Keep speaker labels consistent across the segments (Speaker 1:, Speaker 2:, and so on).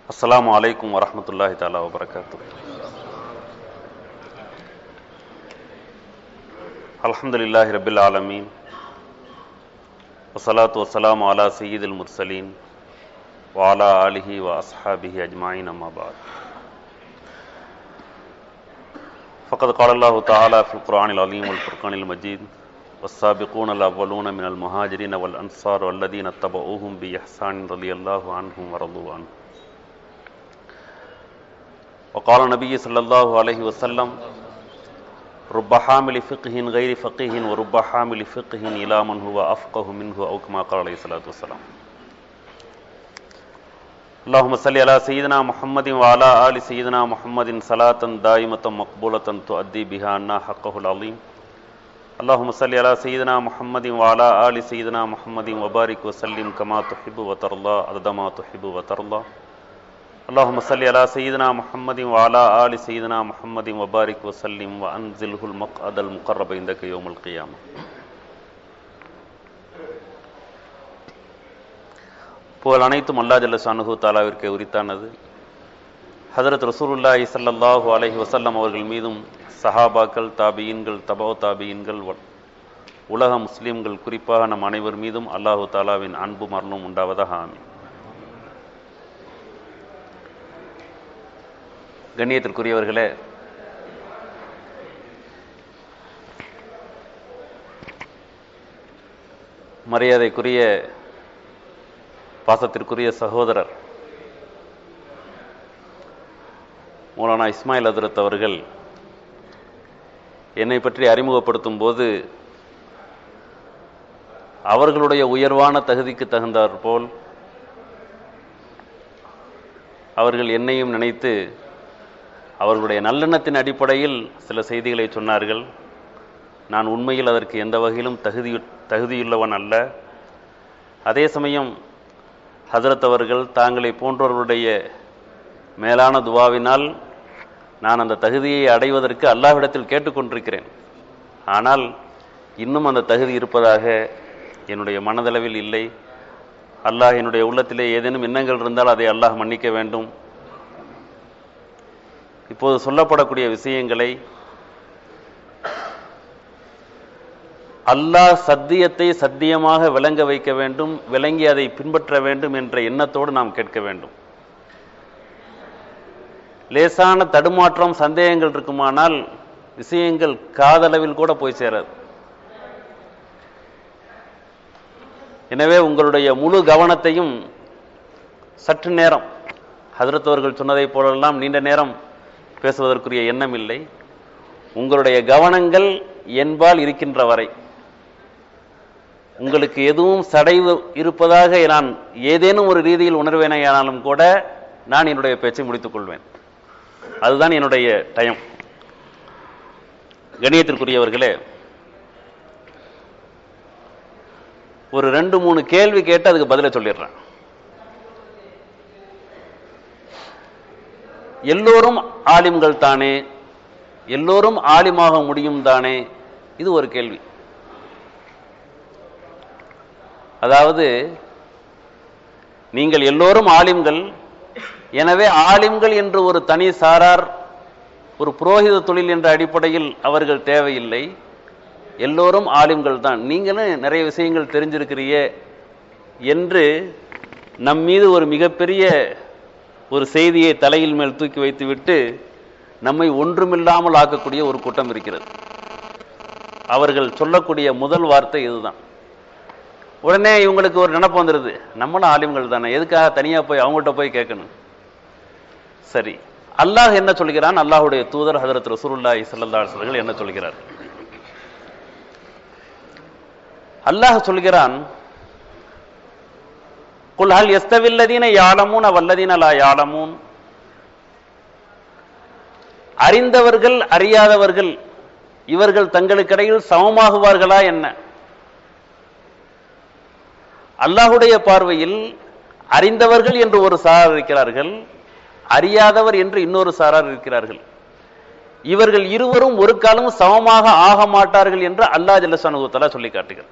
Speaker 1: அஸ்ஸலாமு அலைக்கும் வரஹ்மத்துல்லாஹி தஆலா வபரகாத்துஹு அல்ஹம்துலில்லாஹி ரப்பில் ஆலமீன் வஸ்ஸலாத்து வஸ்ஸலாமு அலா சய்யிதில் முர்சலீன் வஅலா ஆலிஹி வ அஸ்ஹாபிஹி அஜ்மாயின் அம்மா பாத் فقد قال الله تعالى في القرآن العظيم والفرقان المجيد والسابقون الأولون من المهاجرين والأنصار والذين اتبعوهم بإحسان رضي الله عنهم ورضوا عنه وقال النبي صلى الله عليه وسلم رب حامل فقه غير فقيه ورب حامل فقه إلى من هو أفقه منه أو كما قال عليه الصلاة والسلام اللهم صل على سيدنا محمد وعلى آل سيدنا محمد صلاة دائمة مقبولة تؤدي بها عنا حقه العظيم اللهم صل على سيدنا محمد وعلى آل سيدنا محمد وبارك وسلم كما تحب وترضى عدد ما تحب وترضى اللهم صل على سيدنا محمد وعلى آل سيدنا محمد وبارك وسلم وأنزله المقعد المقرب عندك يوم القيامة புகழ் அனைத்தும் அல்லா ஜல்ல ஷானுஹு தாலாவிற்கு உரித்தானது ஹதரத் ரசூலுல்லாஹி ஸல்லல்லாஹு அலைஹி வஸல்லம் அவர்கள் மீதும் சஹாபாக்கள் தாபியின்கள் தபோ தாபியின்கள் உலக முஸ்லிம்கள் குறிப்பாக நம் அனைவர் மீதும் அல்லாஹு தாலாவின் அன்பும் அருளும் உண்டாவதாக ஆமீன் கண்ணியத்திற்குரியவர்களே மரியாதைக்குரிய பாசத்திற்குரிய சகோதரர் மௌலானா இஸ்மாயில் அதிரத் அவர்கள் என்னை பற்றி அறிமுகப்படுத்தும் போது அவர்களுடைய உயர்வான தகுதிக்கு தகுந்தாற் போல் அவர்கள் என்னையும் நினைத்து அவர்களுடைய நல்லெண்ணத்தின் அடிப்படையில் சில செய்திகளை சொன்னார்கள் நான் உண்மையில் அதற்கு எந்த வகையிலும் தகுதி தகுதியுள்ளவன் அல்ல அதே சமயம் ஹசரத் அவர்கள் தாங்களை போன்றவர்களுடைய மேலான துவாவினால் நான் அந்த தகுதியை அடைவதற்கு அல்லாஹ்விடத்தில் கேட்டுக்கொண்டிருக்கிறேன் ஆனால் இன்னும் அந்த தகுதி இருப்பதாக என்னுடைய மனதளவில் இல்லை அல்லாஹ் என்னுடைய உள்ளத்திலே ஏதேனும் எண்ணங்கள் இருந்தால் அதை அல்லாஹ் மன்னிக்க வேண்டும் இப்போது சொல்லப்படக்கூடிய விஷயங்களை அல்லாஹ் சத்தியத்தை சத்தியமாக விளங்க வைக்க வேண்டும் விளங்கி அதை பின்பற்ற வேண்டும் என்ற எண்ணத்தோடு நாம் கேட்க வேண்டும் லேசான தடுமாற்றம் சந்தேகங்கள் இருக்குமானால் விஷயங்கள் காதளவில் கூட போய் சேராது எனவே உங்களுடைய முழு கவனத்தையும் சற்று நேரம் ஹதரத்தவர்கள் சொன்னதைப் போலெல்லாம் நீண்ட நேரம் பேசுவதற்குரிய எண்ணம் இல்லை உங்களுடைய கவனங்கள் என்பால் இருக்கின்ற வரை உங்களுக்கு எதுவும் சடைவு இருப்பதாக நான் ஏதேனும் ஒரு ரீதியில் உணர்வேனையானாலும் கூட நான் என்னுடைய பேச்சை முடித்துக் கொள்வேன் அதுதான் என்னுடைய டைம் கணியத்திற்குரியவர்களே ஒரு ரெண்டு மூணு கேள்வி கேட்டு அதுக்கு பதில சொல்லிடுறேன் எல்லோரும் ஆலிம்கள் தானே எல்லோரும் ஆலிமாக முடியும் தானே இது ஒரு கேள்வி அதாவது நீங்கள் எல்லோரும் ஆலிம்கள் எனவே ஆலிம்கள் என்று ஒரு தனி சாரார் ஒரு புரோகித தொழில் என்ற அடிப்படையில் அவர்கள் தேவையில்லை எல்லோரும் ஆலிம்கள் தான் நீங்களும் நிறைய விஷயங்கள் தெரிஞ்சிருக்கிறீ என்று நம் மீது ஒரு மிகப்பெரிய ஒரு செய்தியை தலையில் மேல் தூக்கி வைத்துவிட்டு நம்மை ஒன்றுமில்லாமல் ஆக்கக்கூடிய ஒரு கூட்டம் இருக்கிறது அவர்கள் சொல்லக்கூடிய முதல் வார்த்தை இதுதான் உடனே இவங்களுக்கு ஒரு நினப்பு வந்துடுது நம்மளும் ஆலிம்கள் தானே எதுக்காக தனியாக போய் அவங்கள்ட்ட போய் கேட்கணும் சரி அல்லாஹ் என்ன சொல்கிறான் அல்லாஹுடைய தூதர் ஹதரத் ரசூலுல்லாஹி ஸல்லல்லாஹு அலைஹி வஸல்லம் என்ன சொல்கிறார் அல்லாஹ் சொல்கிறான் குல் ஹல் யஸ்தவில்லதீன யாலமூன் வல்லதீன லா யாலமூன் அறிந்தவர்கள் அறியாதவர்கள் இவர்கள் தங்களுக்கிடையில் சமமாகுவார்களா என்ன அல்லாஹுடைய பார்வையில் அறிந்தவர்கள் என்று ஒரு சாரார் இருக்கிறார்கள் அறியாதவர் என்று இன்னொரு சாரார் இருக்கிறார்கள் இவர்கள் இருவரும் ஒரு காலம் சமமாக ஆக மாட்டார்கள் என்று அல்லாஹ் ஜல்லசானுத்தலா சொல்லி காட்டுகிறார்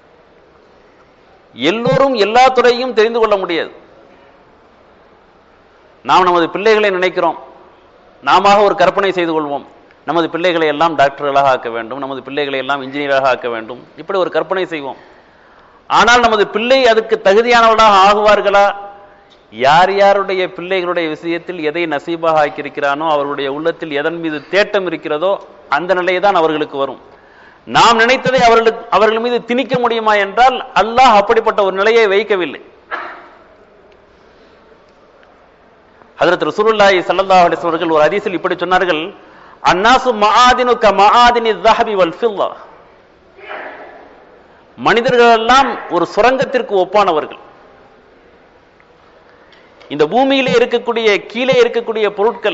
Speaker 1: எல்லோரும் எல்லா துறையும் தெரிந்து கொள்ள முடியாது நாம் நமது பிள்ளைகளை நினைக்கிறோம் நாம ஒரு கற்பனை செய்து கொள்வோம் நமது பிள்ளைகளை எல்லாம் டாக்டர்களாக ஆக்க வேண்டும் நமது பிள்ளைகளை எல்லாம் இன்ஜினியராக ஆக்க வேண்டும் இப்படி ஒரு கற்பனை செய்வோம் ஆனால் நமது பிள்ளை அதுக்கு தகுதியானவர்களாக ஆகுவார்களா யார் யாருடைய பிள்ளைகளுடைய விஷயத்தில் எதை நசீபாக ஆக்கியிருக்கிறானோ அவர்களுடைய உள்ளத்தில் எதன் மீது தேட்டம் இருக்கிறதோ அந்த நிலை தான் அவர்களுக்கு வரும் நாம் நினைத்ததை அவர்களுக்கு அவர்கள் மீது திணிக்க முடியுமா என்றால் அல்லாஹ் அப்படிப்பட்ட ஒரு நிலையை வைக்கவில்லை ஹதரத் ரசூலுல்லாஹி ஸல்லல்லாஹு அலைஹி வஸல்லம் அவர்கள் ஒரு ஹதீஸில் இப்படி சொன்னார்கள் அன்னாசு மஆதினு க மஆதினி ذهبி வல் ஃபில்லா மனிதர்கள் எல்லாம் ஒரு சுரங்கத்திற்கு ஒப்பானவர்கள் இந்த பூமியிலே இருக்கக்கூடிய கீழே இருக்கக்கூடிய பொருட்கள்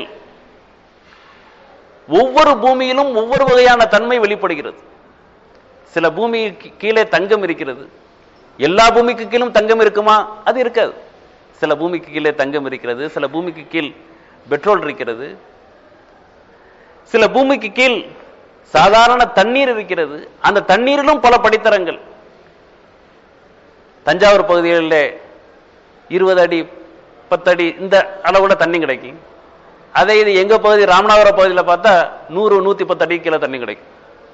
Speaker 1: ஒவ்வொரு பூமியிலும் ஒவ்வொரு வகையான தன்மை வெளிப்படுகிறது சில பூமிக்கு கீழே தங்கம் இருக்கிறது எல்லா பூமிக்கு கீழும் தங்கம் இருக்குமா அது இருக்காது சில பூமிக்கு கீழே தங்கம் இருக்கிறது சில பூமிக்கு கீழ் பெட்ரோல் இருக்கிறது சில பூமிக்கு கீழ் சாதாரண தண்ணீர் இருக்கிறது அந்த தண்ணீரிலும் பல படித்தரங்கள் தஞ்சாவூர் பகுதிகளில் இருபது அடி பத்து அடி இந்த அளவுல தண்ணி கிடைக்கும் அதே இது எங்க பகுதி ராமநாதபுரம் பகுதியில் பார்த்தா நூறு நூத்தி பத்து அடி கீழே தண்ணி கிடைக்கும்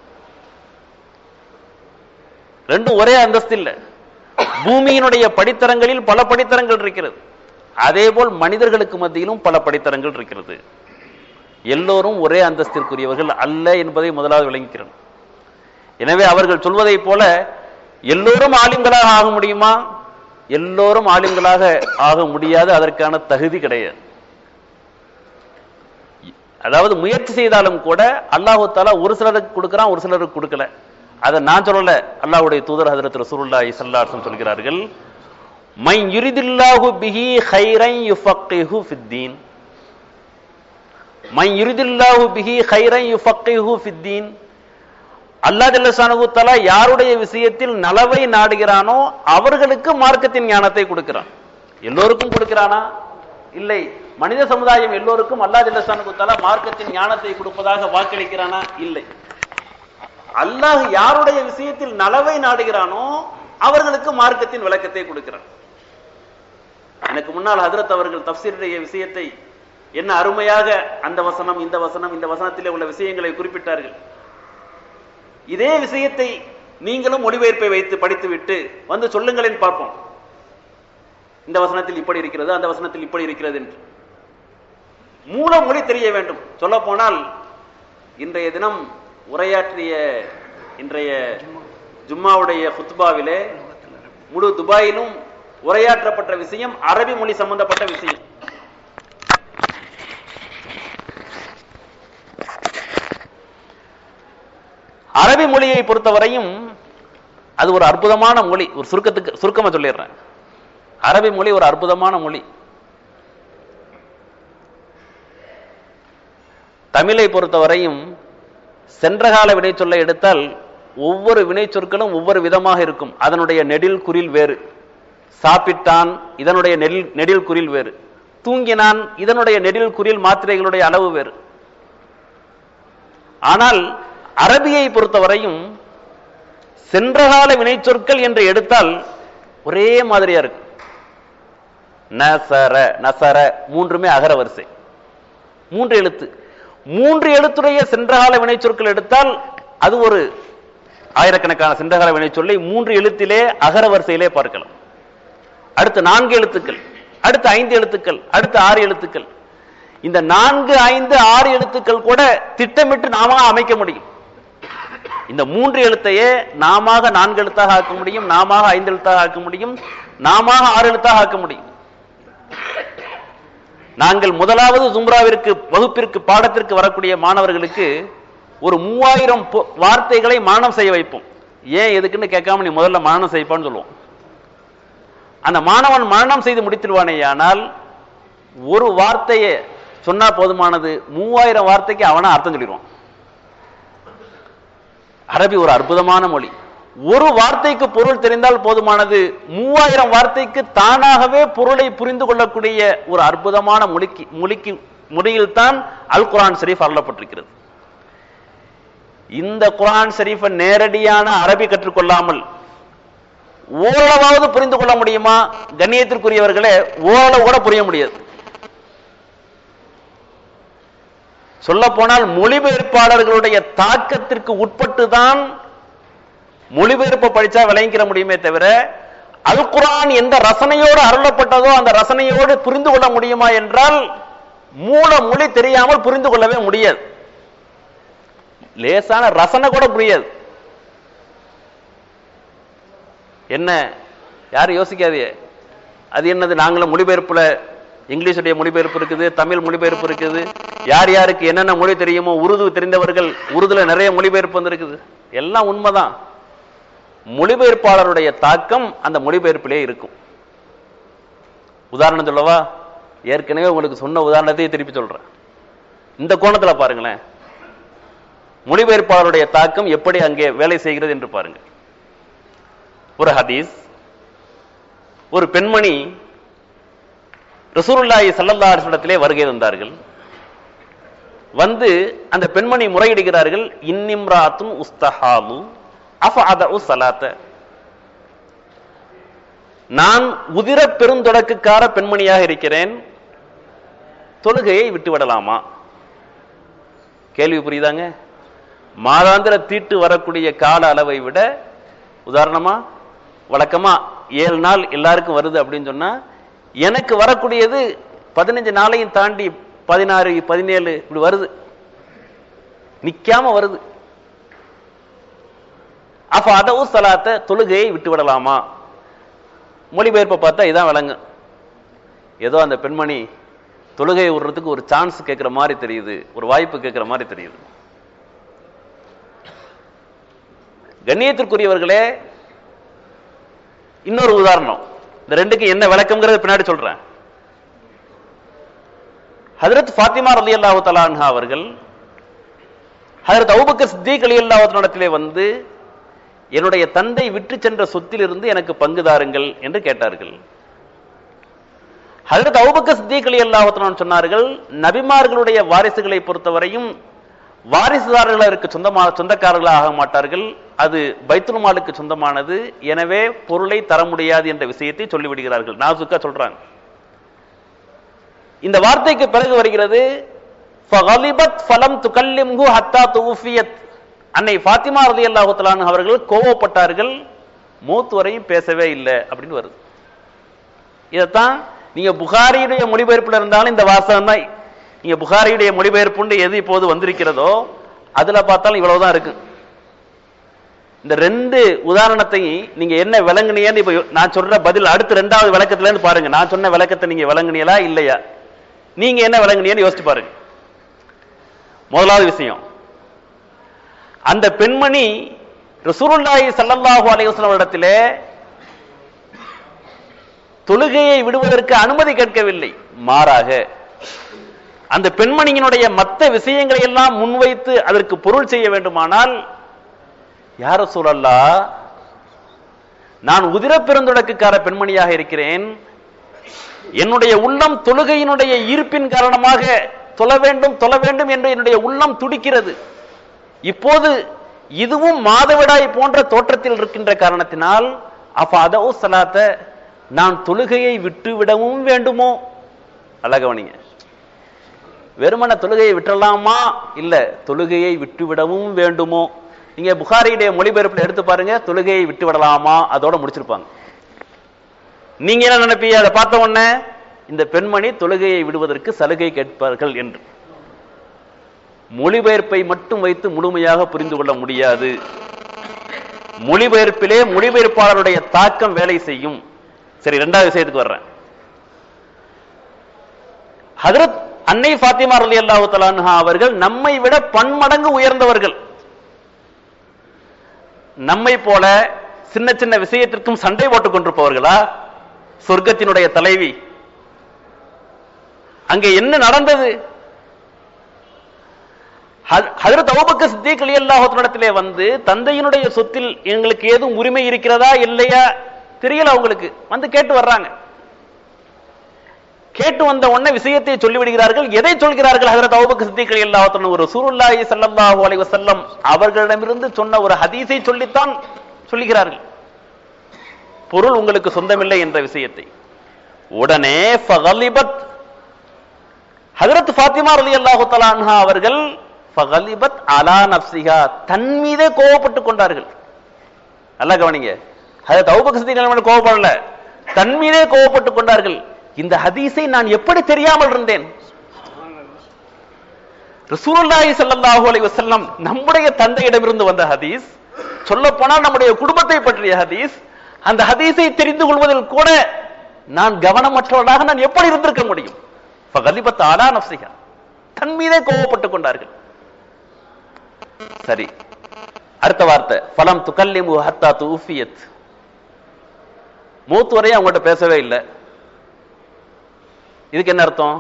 Speaker 1: ரெண்டும் ஒரே அந்தஸ்து இல்லை பூமியினுடைய படித்தரங்களில் பல படித்தரங்கள் இருக்கிறது அதே போல் மனிதர்களுக்கு மத்தியிலும் பல படித்தரங்கள் இருக்கிறது எல்லோரும் ஒரே அந்தஸ்திற்குரியவர்கள் அல்ல என்பதை முதலாவது விளங்கிக்கிறோம் எனவே அவர்கள் சொல்வதைப் போல எல்லோரும் ஆலிம்களாக ஆக முடியுமா எல்லோரும் ஆலிம்களாக ஆக முடியாது அதற்கான தகுதி கிடையாது அதாவது முயற்சி செய்தாலும் கூட அல்லாஹு தாலா ஒரு சிலருக்கு கொடுக்கிறான் ஒரு சிலருக்கு கொடுக்கல அதை நான் சொல்லல அல்லாஹ்வுடைய தூதர் ஹதரத் ரசூலுல்லாஹி ஸல்லல்லாஹு அலைஹி வஸல்லம் சொல்கிறார்கள் மை யுரிதில்லாஹு பிஹி கைரன் யுஃபக்கிஹு ஃபித்தீன் மை யுரிதில்லாஹு பிஹி கைரன் யுஃபக்கிஹு ஃபித்தீன் அல்லாஹ் ஜல்லஷானு தஆலா யாருடைய விஷயத்தில் நலவை நாடுகிறானோ அவர்களுக்கு மார்க்கத்தின் ஞானத்தை கொடுக்கிறான் எல்லோருக்கும் கொடுக்கிறானா இல்லை மனித சமுதாயம் எல்லோருக்கும் அல்லாஹ் ஜல்லஷானு தஆலா மார்க்கத்தின் ஞானத்தை கொடுப்பதாக வாக்களிக்கிறானா இல்லை அல்லாஹ் யாருடைய விஷயத்தில் நலவை நாடுகிறானோ அவர்களுக்கு மார்க்கத்தின் விளக்கத்தை கொடுக்கிறான் எனக்கு முன்னால் ஹதரத் அவர்கள் தப்சீருடைய விஷயத்தை என்ன அருமையாக அந்த வசனம் இந்த வசனம் இந்த வசனத்திலே உள்ள விஷயங்களை குறிப்பிட்டார்கள் இதே விஷயத்தை நீங்களும் மொழிபெயர்ப்பை வைத்து படித்துவிட்டு வந்து சொல்லுங்களேன் பார்ப்போம் இந்த வசனத்தில் இப்படி இருக்கிறது அந்த வசனத்தில் இப்படி இருக்கிறது என்று மூல மொழி தெரிய வேண்டும் சொல்ல போனால் இன்றைய தினம் உரையாற்றிய இன்றைய ஜும்மாவுடைய ஃபுத்பாவிலே முழு துபாயிலும் உரையாற்றப்பட்ட விஷயம் அரபி மொழி சம்பந்தப்பட்ட விஷயம் அரபி மொழியை பொறுத்தவரையும் அது ஒரு அற்புதமான மொழி ஒரு சுருக்கத்துக்கு சுருக்கமா சொல்லிடுறேன் அரபி மொழி ஒரு அற்புதமான மொழி தமிழை பொறுத்தவரையும் சென்றகால வினைச்சொல்லை எடுத்தால் ஒவ்வொரு வினைச்சொற்களும் ஒவ்வொரு விதமாக இருக்கும் அதனுடைய நெடில் குறில் வேறு சாப்பிட்டான் இதனுடைய நெடில் நெடில் குறில் வேறு தூங்கினான் இதனுடைய நெடில் குறில் மாத்திரைகளுடைய அளவு வேறு ஆனால் அரபியை பொறுத்தவரையும் சென்றகால வினைச்சொற்கள் என்று எடுத்தால் ஒரே மாதிரியா இருக்கு நசர நசர மூன்றுமே அகர வரிசை மூன்று எழுத்து மூன்று எழுத்துடைய சென்றகால வினைச்சொற்கள் எடுத்தால் அது ஒரு ஆயிரக்கணக்கான சென்றகால வினைச்சொல்லை மூன்று எழுத்திலே அகர வரிசையிலே பார்க்கலாம் அடுத்து நான்கு எழுத்துக்கள் அடுத்து ஐந்து எழுத்துக்கள் அடுத்து ஆறு எழுத்துக்கள் இந்த நான்கு ஐந்து ஆறு எழுத்துக்கள் கூட திட்டமிட்டு நாம அமைக்க முடியும் இந்த மூன்று எழுத்தையே நாம நான்கு எழுத்தாக ஆக்க முடியும் நாம ஐந்து எழுத்தாக ஆக்க முடியும் நாம ஆறு எழுத்தாக ஆக்க முடியும் நாங்கள் முதலாவது ஜும்ராவிற்கு வகுப்பிற்கு பாடத்திற்கு வரக்கூடிய மாணவர்களுக்கு ஒரு மூவாயிரம் பொ- வார்த்தைகளை மானம் செய்ய வைப்போம் ஏன் எதுக்குன்னு கேட்காம நீ முதல்ல மானம் செய்ப்பான்னு சொல்லுவோம் அந்த மாணவன் மரணம் செய்து முடித்திருவானேயானால் ஒரு வார்த்தையை சொன்னா போதுமானது மூவாயிரம் வார்த்தைக்கு அவனா அர்த்தம் சொல்லிடுவான் அரபி ஒரு அற்புதமான மொழி ஒரு வார்த்தைக்கு பொருள் தெரிந்தால் போதுமானது மூவாயிரம் வார்த்தைக்கு தானாகவே பொருளை புரிந்து கொள்ளக்கூடிய ஒரு அற்புதமான மொழிக்கு மொழிக்கு மொழியில் தான் அல் குரான் ஷரீஃப் அருளப்பட்டிருக்கிறது இந்த குரான் ஷரீஃபை நேரடியான அரபி கற்றுக்கொள்ளாமல் ஓரளவாவது புரிந்து கொள்ள முடியுமா கண்ணியத்திற்குரியவர்களே ஓரளவு கூட புரிய முடியாது சொல்ல போனால் மொழிபெயர்ப்பாளர்களுடைய தாக்கத்திற்கு உட்பட்டு தான் மொழிபெயர்ப்பை படிச்சா விளங்கிக்கிற முடியுமே தவிர அல் குரான் எந்த ரசனையோடு அருளப்பட்டதோ அந்த ரசனையோடு புரிந்து கொள்ள முடியுமா என்றால் மூல மொழி தெரியாமல் புரிந்து கொள்ளவே முடியாது லேசான ரசனை கூட புரியாது என்ன யாரும் யோசிக்காதே அது என்னது நாங்களும் மொழிபெயர்ப்புல இங்கிலீஷுடைய மொழிபெயர்ப்பு இருக்குது தமிழ் மொழிபெயர்ப்பு இருக்குது யார் யாருக்கு என்னென்ன மொழி தெரியுமோ உருது தெரிந்தவர்கள் உருதுல நிறைய மொழிபெயர்ப்பு வந்திருக்குது எல்லாம் உண்மைதான் மொழிபெயர்ப்பாளருடைய தாக்கம் அந்த மொழிபெயர்ப்பிலே இருக்கும் உதாரணம் சொல்லவா ஏற்கனவே உங்களுக்கு சொன்ன உதாரணத்தையே திருப்பி சொல்றேன் இந்த கோணத்துல பாருங்களேன் மொழிபெயர்ப்பாளருடைய தாக்கம் எப்படி அங்கே வேலை செய்கிறது என்று பாருங்க ஒரு ஹதீஸ் ஒரு பெண்மணி ரசூலுல்லாஹி ஸல்லல்லாஹு அலைஹி வஸல்லத்திலே வருகை தந்தார்கள் வந்து அந்த பெண்மணி முறையிடுகிறார்கள் இன்னிம்ராத்துன் உஸ்தஹாலு அஃஅதஉ ஸலாத்த நான் உதிர பெருந்தொடக்குக்கார பெண்மணியாக இருக்கிறேன் தொழுகையை விட்டு விடலாமா கேள்வி புரியுதாங்க மாதாந்திர தீட்டு வரக்கூடிய கால அளவை விட உதாரணமா வழக்கமா ஏழு நாள் எல்லாருக்கும் வருது அப்படின்னு சொன்னா எனக்கு வரக்கூடியது பதினஞ்சு நாளையும் தாண்டி பதினாறு பதினேழு இப்படி வருது நிக்காம வருது அப்ப அதவு சலாத்த தொழுகையை விட்டு விடலாமா மொழிபெயர்ப்பை பார்த்தா இதான் விளங்கு ஏதோ அந்த பெண்மணி தொழுகையை விடுறதுக்கு ஒரு சான்ஸ் கேட்கிற மாதிரி தெரியுது ஒரு வாய்ப்பு கேட்கிற மாதிரி தெரியுது கண்ணியத்திற்குரியவர்களே இன்னொரு உதாரணம் இந்த ரெண்டுக்கு என்ன விளக்கம்ங்கிறத பின்னாடி சொல்றேன் ஹதரத் ஃபாத்திமா ரலி அல்லாஹு தலான்ஹா அவர்கள் ஹதரத் அபுபக்கர் சித்திக் அலி அல்லாஹத்திலே வந்து என்னுடைய தந்தை விட்டு சென்ற சொத்திலிருந்து எனக்கு பங்கு தாருங்கள் என்று கேட்டார்கள் ஹதரத் அபுபக்கர் சித்திக் அலி அல்லாஹத்தினான் சொன்னார்கள் நபிமார்களுடைய வாரிசுகளை பொறுத்தவரையும் வாரிசுதாரர்களுக்கு சொந்தமான சொந்தக்காரர்களாக ஆக மாட்டார்கள் அது பைத்துல் மாலுக்கு சொந்தமானது எனவே பொருளை தர முடியாது என்ற விஷயத்தை சொல்லிவிடுகிறார்கள் நாசுக்கா சொல்றாங்க இந்த வார்த்தைக்கு பிறகு வருகிறது ஃபகலிபத் ஃபலம் துகல்லிம்ஹு ஹத்தா துஃபியத் அன்னை ஃபாத்திமா ரலியல்லாஹு தஆலா அவர்கள் கோவப்பட்டார்கள் மூத்து வரையும் பேசவே இல்லை அப்படின்னு வருது இதைத்தான் நீங்க புகாரியுடைய மொழிபெயர்ப்புல இருந்தாலும் இந்த வாசகம் தான் நீங்க புகாரியுடைய மொழிபெயர்ப்புண்டு எது இப்போது வந்திருக்கிறதோ அதுல பார்த்தாலும் இவ்வளவுதான் இருக்கு இந்த ரெண்டு உதாரணத்தையும் நீங்க என்ன விளங்குனீங்கன்னு இப்ப நான் சொல்ற பதில் அடுத்த ரெண்டாவது விளக்கத்துல இருந்து பாருங்க நான் சொன்ன விளக்கத்தை நீங்க விளங்குனீங்களா இல்லையா நீங்க என்ன விளங்குனீங்கன்னு யோசிச்சு பாருங்க முதலாவது விஷயம் அந்த பெண்மணி ரசூலுல்லாஹி ஸல்லல்லாஹு அலைஹி வஸல்லம் இடத்திலே தொழுகையை விடுவதற்கு அனுமதி கேட்கவில்லை மாறாக அந்த பெண்மணியினுடைய மற்ற விஷயங்களை எல்லாம் முன்வைத்து அதற்கு பொருள் செய்ய வேண்டுமானால் யார சூழல்லா நான் உதிர பெருந்தொடக்குக்கார பெண்மணியாக இருக்கிறேன் என்னுடைய உள்ளம் தொழுகையினுடைய ஈர்ப்பின் காரணமாக தொழ வேண்டும் தொழ வேண்டும் என்று என்னுடைய உள்ளம் துடிக்கிறது இப்போது இதுவும் மாதவிடாய் போன்ற தோற்றத்தில் இருக்கின்ற காரணத்தினால் அப்ப அதோ சலாத்த நான் தொழுகையை விட்டு விடவும் வேண்டுமோ அழகவனிங்க வெறுமன தொழுகையை விட்டுறலாமா இல்ல தொழுகையை விட்டு விடவும் வேண்டுமோ நீங்க புகாரியுடைய மொழிபெயர்ப்புல எடுத்து பாருங்க தொழுகையை விட்டு விடலாமா அதோட முடிச்சிருப்பாங்க நீங்க என்ன நினைப்பீங்க அதை பார்த்த உடனே இந்த பெண்மணி தொழுகையை விடுவதற்கு சலுகை கேட்பார்கள் என்று மொழிபெயர்ப்பை மட்டும் வைத்து முழுமையாக புரிந்து கொள்ள முடியாது மொழிபெயர்ப்பிலே மொழிபெயர்ப்பாளருடைய தாக்கம் வேலை செய்யும் சரி இரண்டாவது விஷயத்துக்கு வர்றேன் ஹதரத் அன்னை ஃபாத்திமா ரலி அல்லாஹு தலான்ஹா அவர்கள் நம்மை விட பன்மடங்கு உயர்ந்தவர்கள் நம்மை போல சின்ன சின்ன விஷயத்திற்கும் சண்டை போட்டுக் கொண்டிருப்பவர்களா சொர்க்கத்தினுடைய தலைவி அங்கே என்ன நடந்தது ஹதரத் அபூபக்கர் சித்திக் ரலியல்லாஹு இடத்திலே வந்து தந்தையினுடைய சொத்தில் எங்களுக்கு ஏதும் உரிமை இருக்கிறதா இல்லையா தெரியல அவங்களுக்கு வந்து கேட்டு வர்றாங்க கேட்டு வந்த உடனே விஷயத்தை சொல்லி விடுகிறார்கள் எதை சொல்கிறார்கள் ஹதரத் அபூபக்கர் சித்திக் ரலியல்லாஹு ஒரு ரசூலுல்லாஹி ஸல்லல்லாஹு அலைஹி வஸல்லம் அவர்களிடமிருந்து சொன்ன ஒரு ஹதீஸை சொல்லித்தான் சொல்லுகிறார்கள் பொருள் உங்களுக்கு சொந்தமில்லை என்ற விஷயத்தை உடனே ஃபகலிபத் ஹஜரத் ஃபாத்திமா ரலியல்லாஹு தஆலா அன்ஹா அவர்கள் ஃபகலிபத் அலா நஃப்ஸிஹா தன் மீதே கோவப்பட்டு கொண்டார்கள் நல்லா கவனிங்க ஹஜரத் அபூபக்கர் சித்திக் மேல கோவப்படல தன் மீதே கோவப்பட்டு கொண்டார்கள் இந்த ஹதீஸை நான் எப்படி தெரியாமல் இருந்தேன் ரசூலுல்லாஹி ஸல்லல்லாஹு அலைஹி வஸல்லம் நம்முடைய தந்தையிடமிருந்து வந்த ஹதீஸ் சொல்ல போனால் நம்முடைய குடும்பத்தை பற்றிய ஹதீஸ் அந்த ஹதீஸை தெரிந்து கொள்வதில் கூட நான் கவனமற்றவனாக நான் எப்படி இருந்திருக்க முடியும் ஃபகலிபத் அலா நஃப்ஸிஹா தன் மீதே கோவப்பட்டுக் கொண்டார்கள் சரி அடுத்த வார்த்தை ஃபலம் துகல்லிமு ஹத்தா தூஃபியத் மூத்து வரையும் அவங்ககிட்ட பேசவே இல்லை இதுக்கு என்ன அர்த்தம்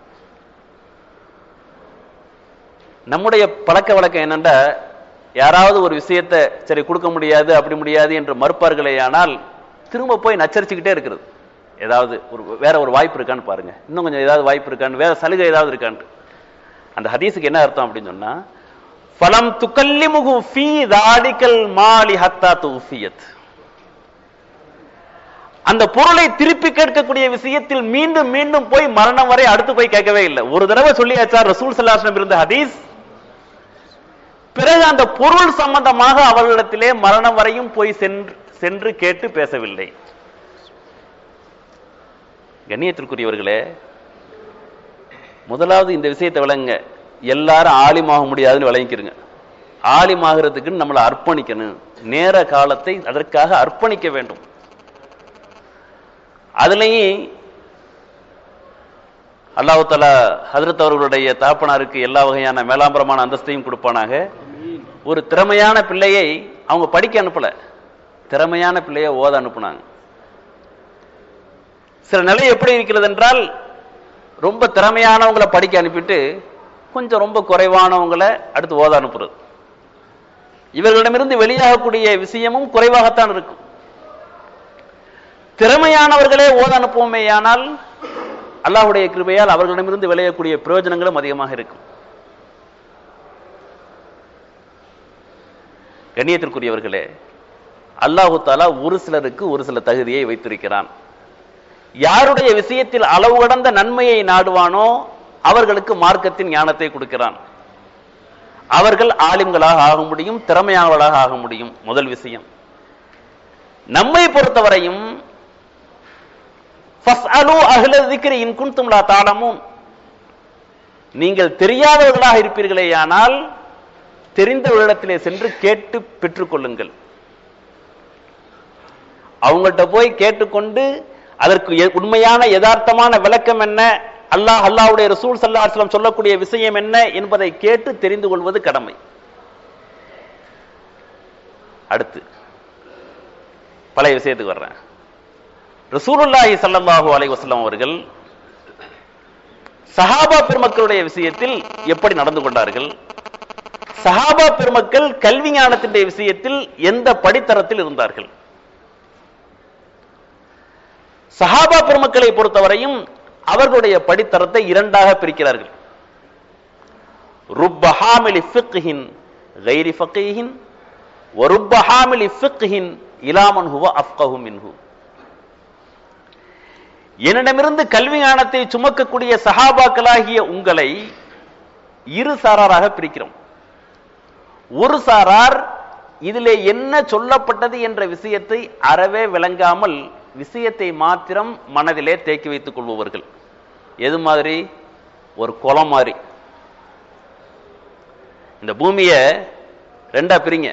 Speaker 1: நம்முடைய பழக்க வழக்கம் என்னண்டா யாராவது ஒரு விஷயத்தை சரி கொடுக்க முடியாது அப்படி முடியாது என்று மறுப்பார்களே ஆனால் திரும்ப போய் நச்சரிச்சுக்கிட்டே இருக்கிறது ஏதாவது ஒரு வேற ஒரு வாய்ப்பு இருக்கான்னு பாருங்க இன்னும் கொஞ்சம் ஏதாவது வாய்ப்பு இருக்கான்னு வேற சலுகை ஏதாவது இருக்கான்னு அந்த ஹதீஸுக்கு என்ன அர்த்தம் அப்படின்னு சொன்னா ஃபலம் துக்கல்லிமுகு ஃபீ தாடிக்கல் மாலி ஹத்தா தூஃபியத் அந்த பொருளை திருப்பி கேட்கக்கூடிய விஷயத்தில் மீண்டும் மீண்டும் போய் மரணம் வரை அடுத்து போய் கேட்கவே இல்லை ஒரு தடவை சொல்லியாச்சா ரசூல் சல்லாஸ்லம் இருந்த ஹதீஸ் பிறகு அந்த பொருள் சம்பந்தமாக அவர்களிடத்திலே மரணம் வரையும் போய் சென்று சென்று கேட்டு பேசவில்லை கண்ணியத்திற்குரியவர்களே முதலாவது இந்த விஷயத்தை விளங்க எல்லாரும் ஆலிமாக முடியாதுன்னு விளங்கிக்கிறங்க ஆலிமாகிறதுக்கு நம்மளை அர்ப்பணிக்கணும் நேர காலத்தை அதற்காக அர்ப்பணிக்க வேண்டும் அதுலயும் அல்லாஹு தலா ஹதரத் அவர்களுடைய தாப்பனாருக்கு எல்லா வகையான மேலாம்பரமான அந்தஸ்தையும் கொடுப்பானாக ஒரு திறமையான பிள்ளையை அவங்க படிக்க அனுப்பல திறமையான பிள்ளையை ஓத அனுப்புனாங்க சில நிலை எப்படி இருக்கிறது என்றால் ரொம்ப திறமையானவங்களை படிக்க அனுப்பிட்டு கொஞ்சம் ரொம்ப குறைவானவங்களை அடுத்து ஓத அனுப்புறது இவர்களிடமிருந்து வெளியாகக்கூடிய விஷயமும் குறைவாகத்தான் இருக்கும் திறமையானவர்களே ஓத அனுப்புவோமேயானால் அல்லாஹுடைய கிருபையால் அவர்களிடமிருந்து விளையக்கூடிய பிரயோஜனங்களும் அதிகமாக இருக்கும் கண்ணியத்திற்குரியவர்களே அல்லாஹு தாலா ஒரு சிலருக்கு ஒரு சில தகுதியை வைத்திருக்கிறான் யாருடைய விஷயத்தில் அளவு கடந்த நன்மையை நாடுவானோ அவர்களுக்கு மார்க்கத்தின் ஞானத்தை கொடுக்கிறான் அவர்கள் ஆலிம்களாக ஆக முடியும் திறமையானவர்களாக ஆக முடியும் முதல் விஷயம் நம்மை பொறுத்தவரையும் ஃபஸ்அலு அஹ்ல திக்ரி இன் குன்தும் லா தாலமூன் நீங்கள் தெரியாதவர்களாக இருப்பீர்களேயானால் தெரிந்தவர்களிடத்திலே சென்று கேட்டு பெற்றுக்கொள்ளுங்கள் அவங்கள்ட்ட போய் கேட்டுக்கொண்டு அதற்கு எ- உண்மையான யதார்த்தமான விளக்கம் என்ன அல்லாஹ் அல்லாஹ்வுடைய ரசூல் ஸல்லல்லாஹு அலைஹி வஸல்லம் சொல்லக்கூடிய விஷயம் என்ன என்பதை கேட்டு தெரிந்து கொள்வது கடமை அடுத்து பழைய விஷயத்துக்கு வர்றேன் ரசூலுல்லாஹி ஸல்லல்லாஹு அலைஹி வஸல்லம் அவர்கள் சஹாபா பெருமக்களுடைய விஷயத்தில் எப்படி நடந்து கொண்டார்கள் சஹாபா பெருமக்கள் கல்வி ஞானத்தின் விஷயத்தில் எந்த படித்தரத்தில் இருந்தார்கள் சஹாபா பெருமக்களை பொறுத்தவரையும் அவர்களுடைய படித்தரத்தை இரண்டாக பிரிக்கிறார்கள் ருப்ப ஹாமிலி ஃபிக்ஹின் கைரி ஃபக்கீஹின் ஒருப்ப ஹாமிலி ஃபிக்ஹின் இலாமன் ஹுவ அஃப்கஹு மின்ஹு என்னிடமிருந்து கல்வி ஞானத்தை சுமக்கக்கூடிய சஹாபாக்களாகிய உங்களை இரு சாராராக பிரிக்கிறோம் ஒரு சாரார் இதிலே என்ன சொல்லப்பட்டது என்ற விஷயத்தை அறவே விளங்காமல் விஷயத்தை மாத்திரம் மனதிலே தேக்கி வைத்துக் கொள்பவர்கள் எது மாதிரி ஒரு குளம் மாதிரி இந்த பூமியை ரெண்டா பிரிங்க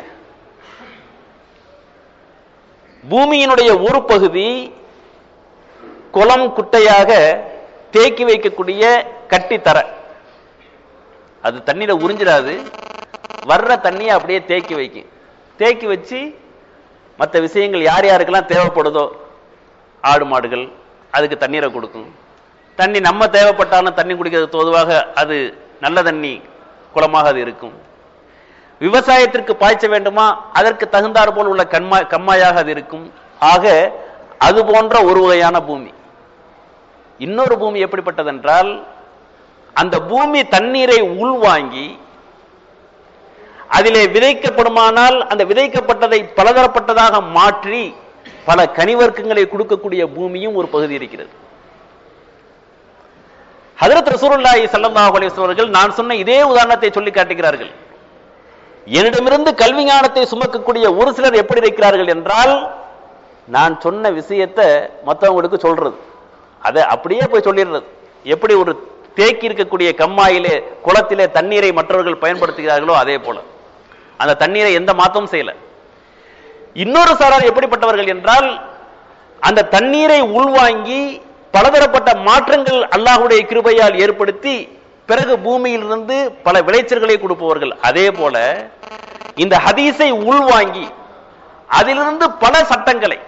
Speaker 1: பூமியினுடைய ஒரு பகுதி குளம் குட்டையாக தேக்கி வைக்கக்கூடிய கட்டித்தர அது தண்ணீரை உறிஞ்சிடாது வர்ற தண்ணியை அப்படியே தேக்கி வைக்கும் தேக்கி வச்சு மற்ற விஷயங்கள் யார் யாருக்கெல்லாம் தேவைப்படுதோ ஆடு மாடுகள் அதுக்கு தண்ணீரை கொடுக்கும் தண்ணி நம்ம தேவைப்பட்டாலும் தண்ணி குடிக்கிறது தோதுவாக அது நல்ல தண்ணி குளமாக அது இருக்கும் விவசாயத்திற்கு பாய்ச்ச வேண்டுமா அதற்கு தகுந்தாற் போல் உள்ள கண்மா கம்மாயாக அது இருக்கும் ஆக அது போன்ற ஒரு வகையான பூமி இன்னொரு பூமி எப்படிப்பட்டதென்றால் அந்த பூமி தண்ணீரை உள்வாங்கி அதிலே விதைக்கப்படுமானால் அந்த விதைக்கப்பட்டதை பலதரப்பட்டதாக மாற்றி பல கனிவர்க்கங்களை கொடுக்கக்கூடிய பூமியும் ஒரு பகுதி இருக்கிறது ஹதரத் ரசூலுல்லாஹி ஸல்லல்லாஹு அலைஹி வஸல்லம் அவர்கள் நான் சொன்ன இதே உதாரணத்தை சொல்லி காட்டுகிறார்கள் என்னிடமிருந்து கல்வி ஞானத்தை சுமக்கக்கூடிய ஒரு சிலர் எப்படி இருக்கிறார்கள் என்றால் நான் சொன்ன விஷயத்தை மற்றவங்களுக்கு சொல்றது அதை அப்படியே போய் சொல்லிடுறது எப்படி ஒரு தேக்கி இருக்கக்கூடிய கம்மாயிலே குளத்திலே தண்ணீரை மற்றவர்கள் பயன்படுத்துகிறார்களோ அதே போல அந்த தண்ணீரை எந்த மாற்றமும் செய்யல இன்னொரு சாரார் எப்படிப்பட்டவர்கள் என்றால் அந்த தண்ணீரை உள்வாங்கி பலதரப்பட்ட மாற்றங்கள் அல்லாஹுடைய கிருபையால் ஏற்படுத்தி பிறகு பூமியிலிருந்து பல விளைச்சல்களை கொடுப்பவர்கள் அதே போல இந்த ஹதீஸை உள்வாங்கி அதிலிருந்து பல சட்டங்களை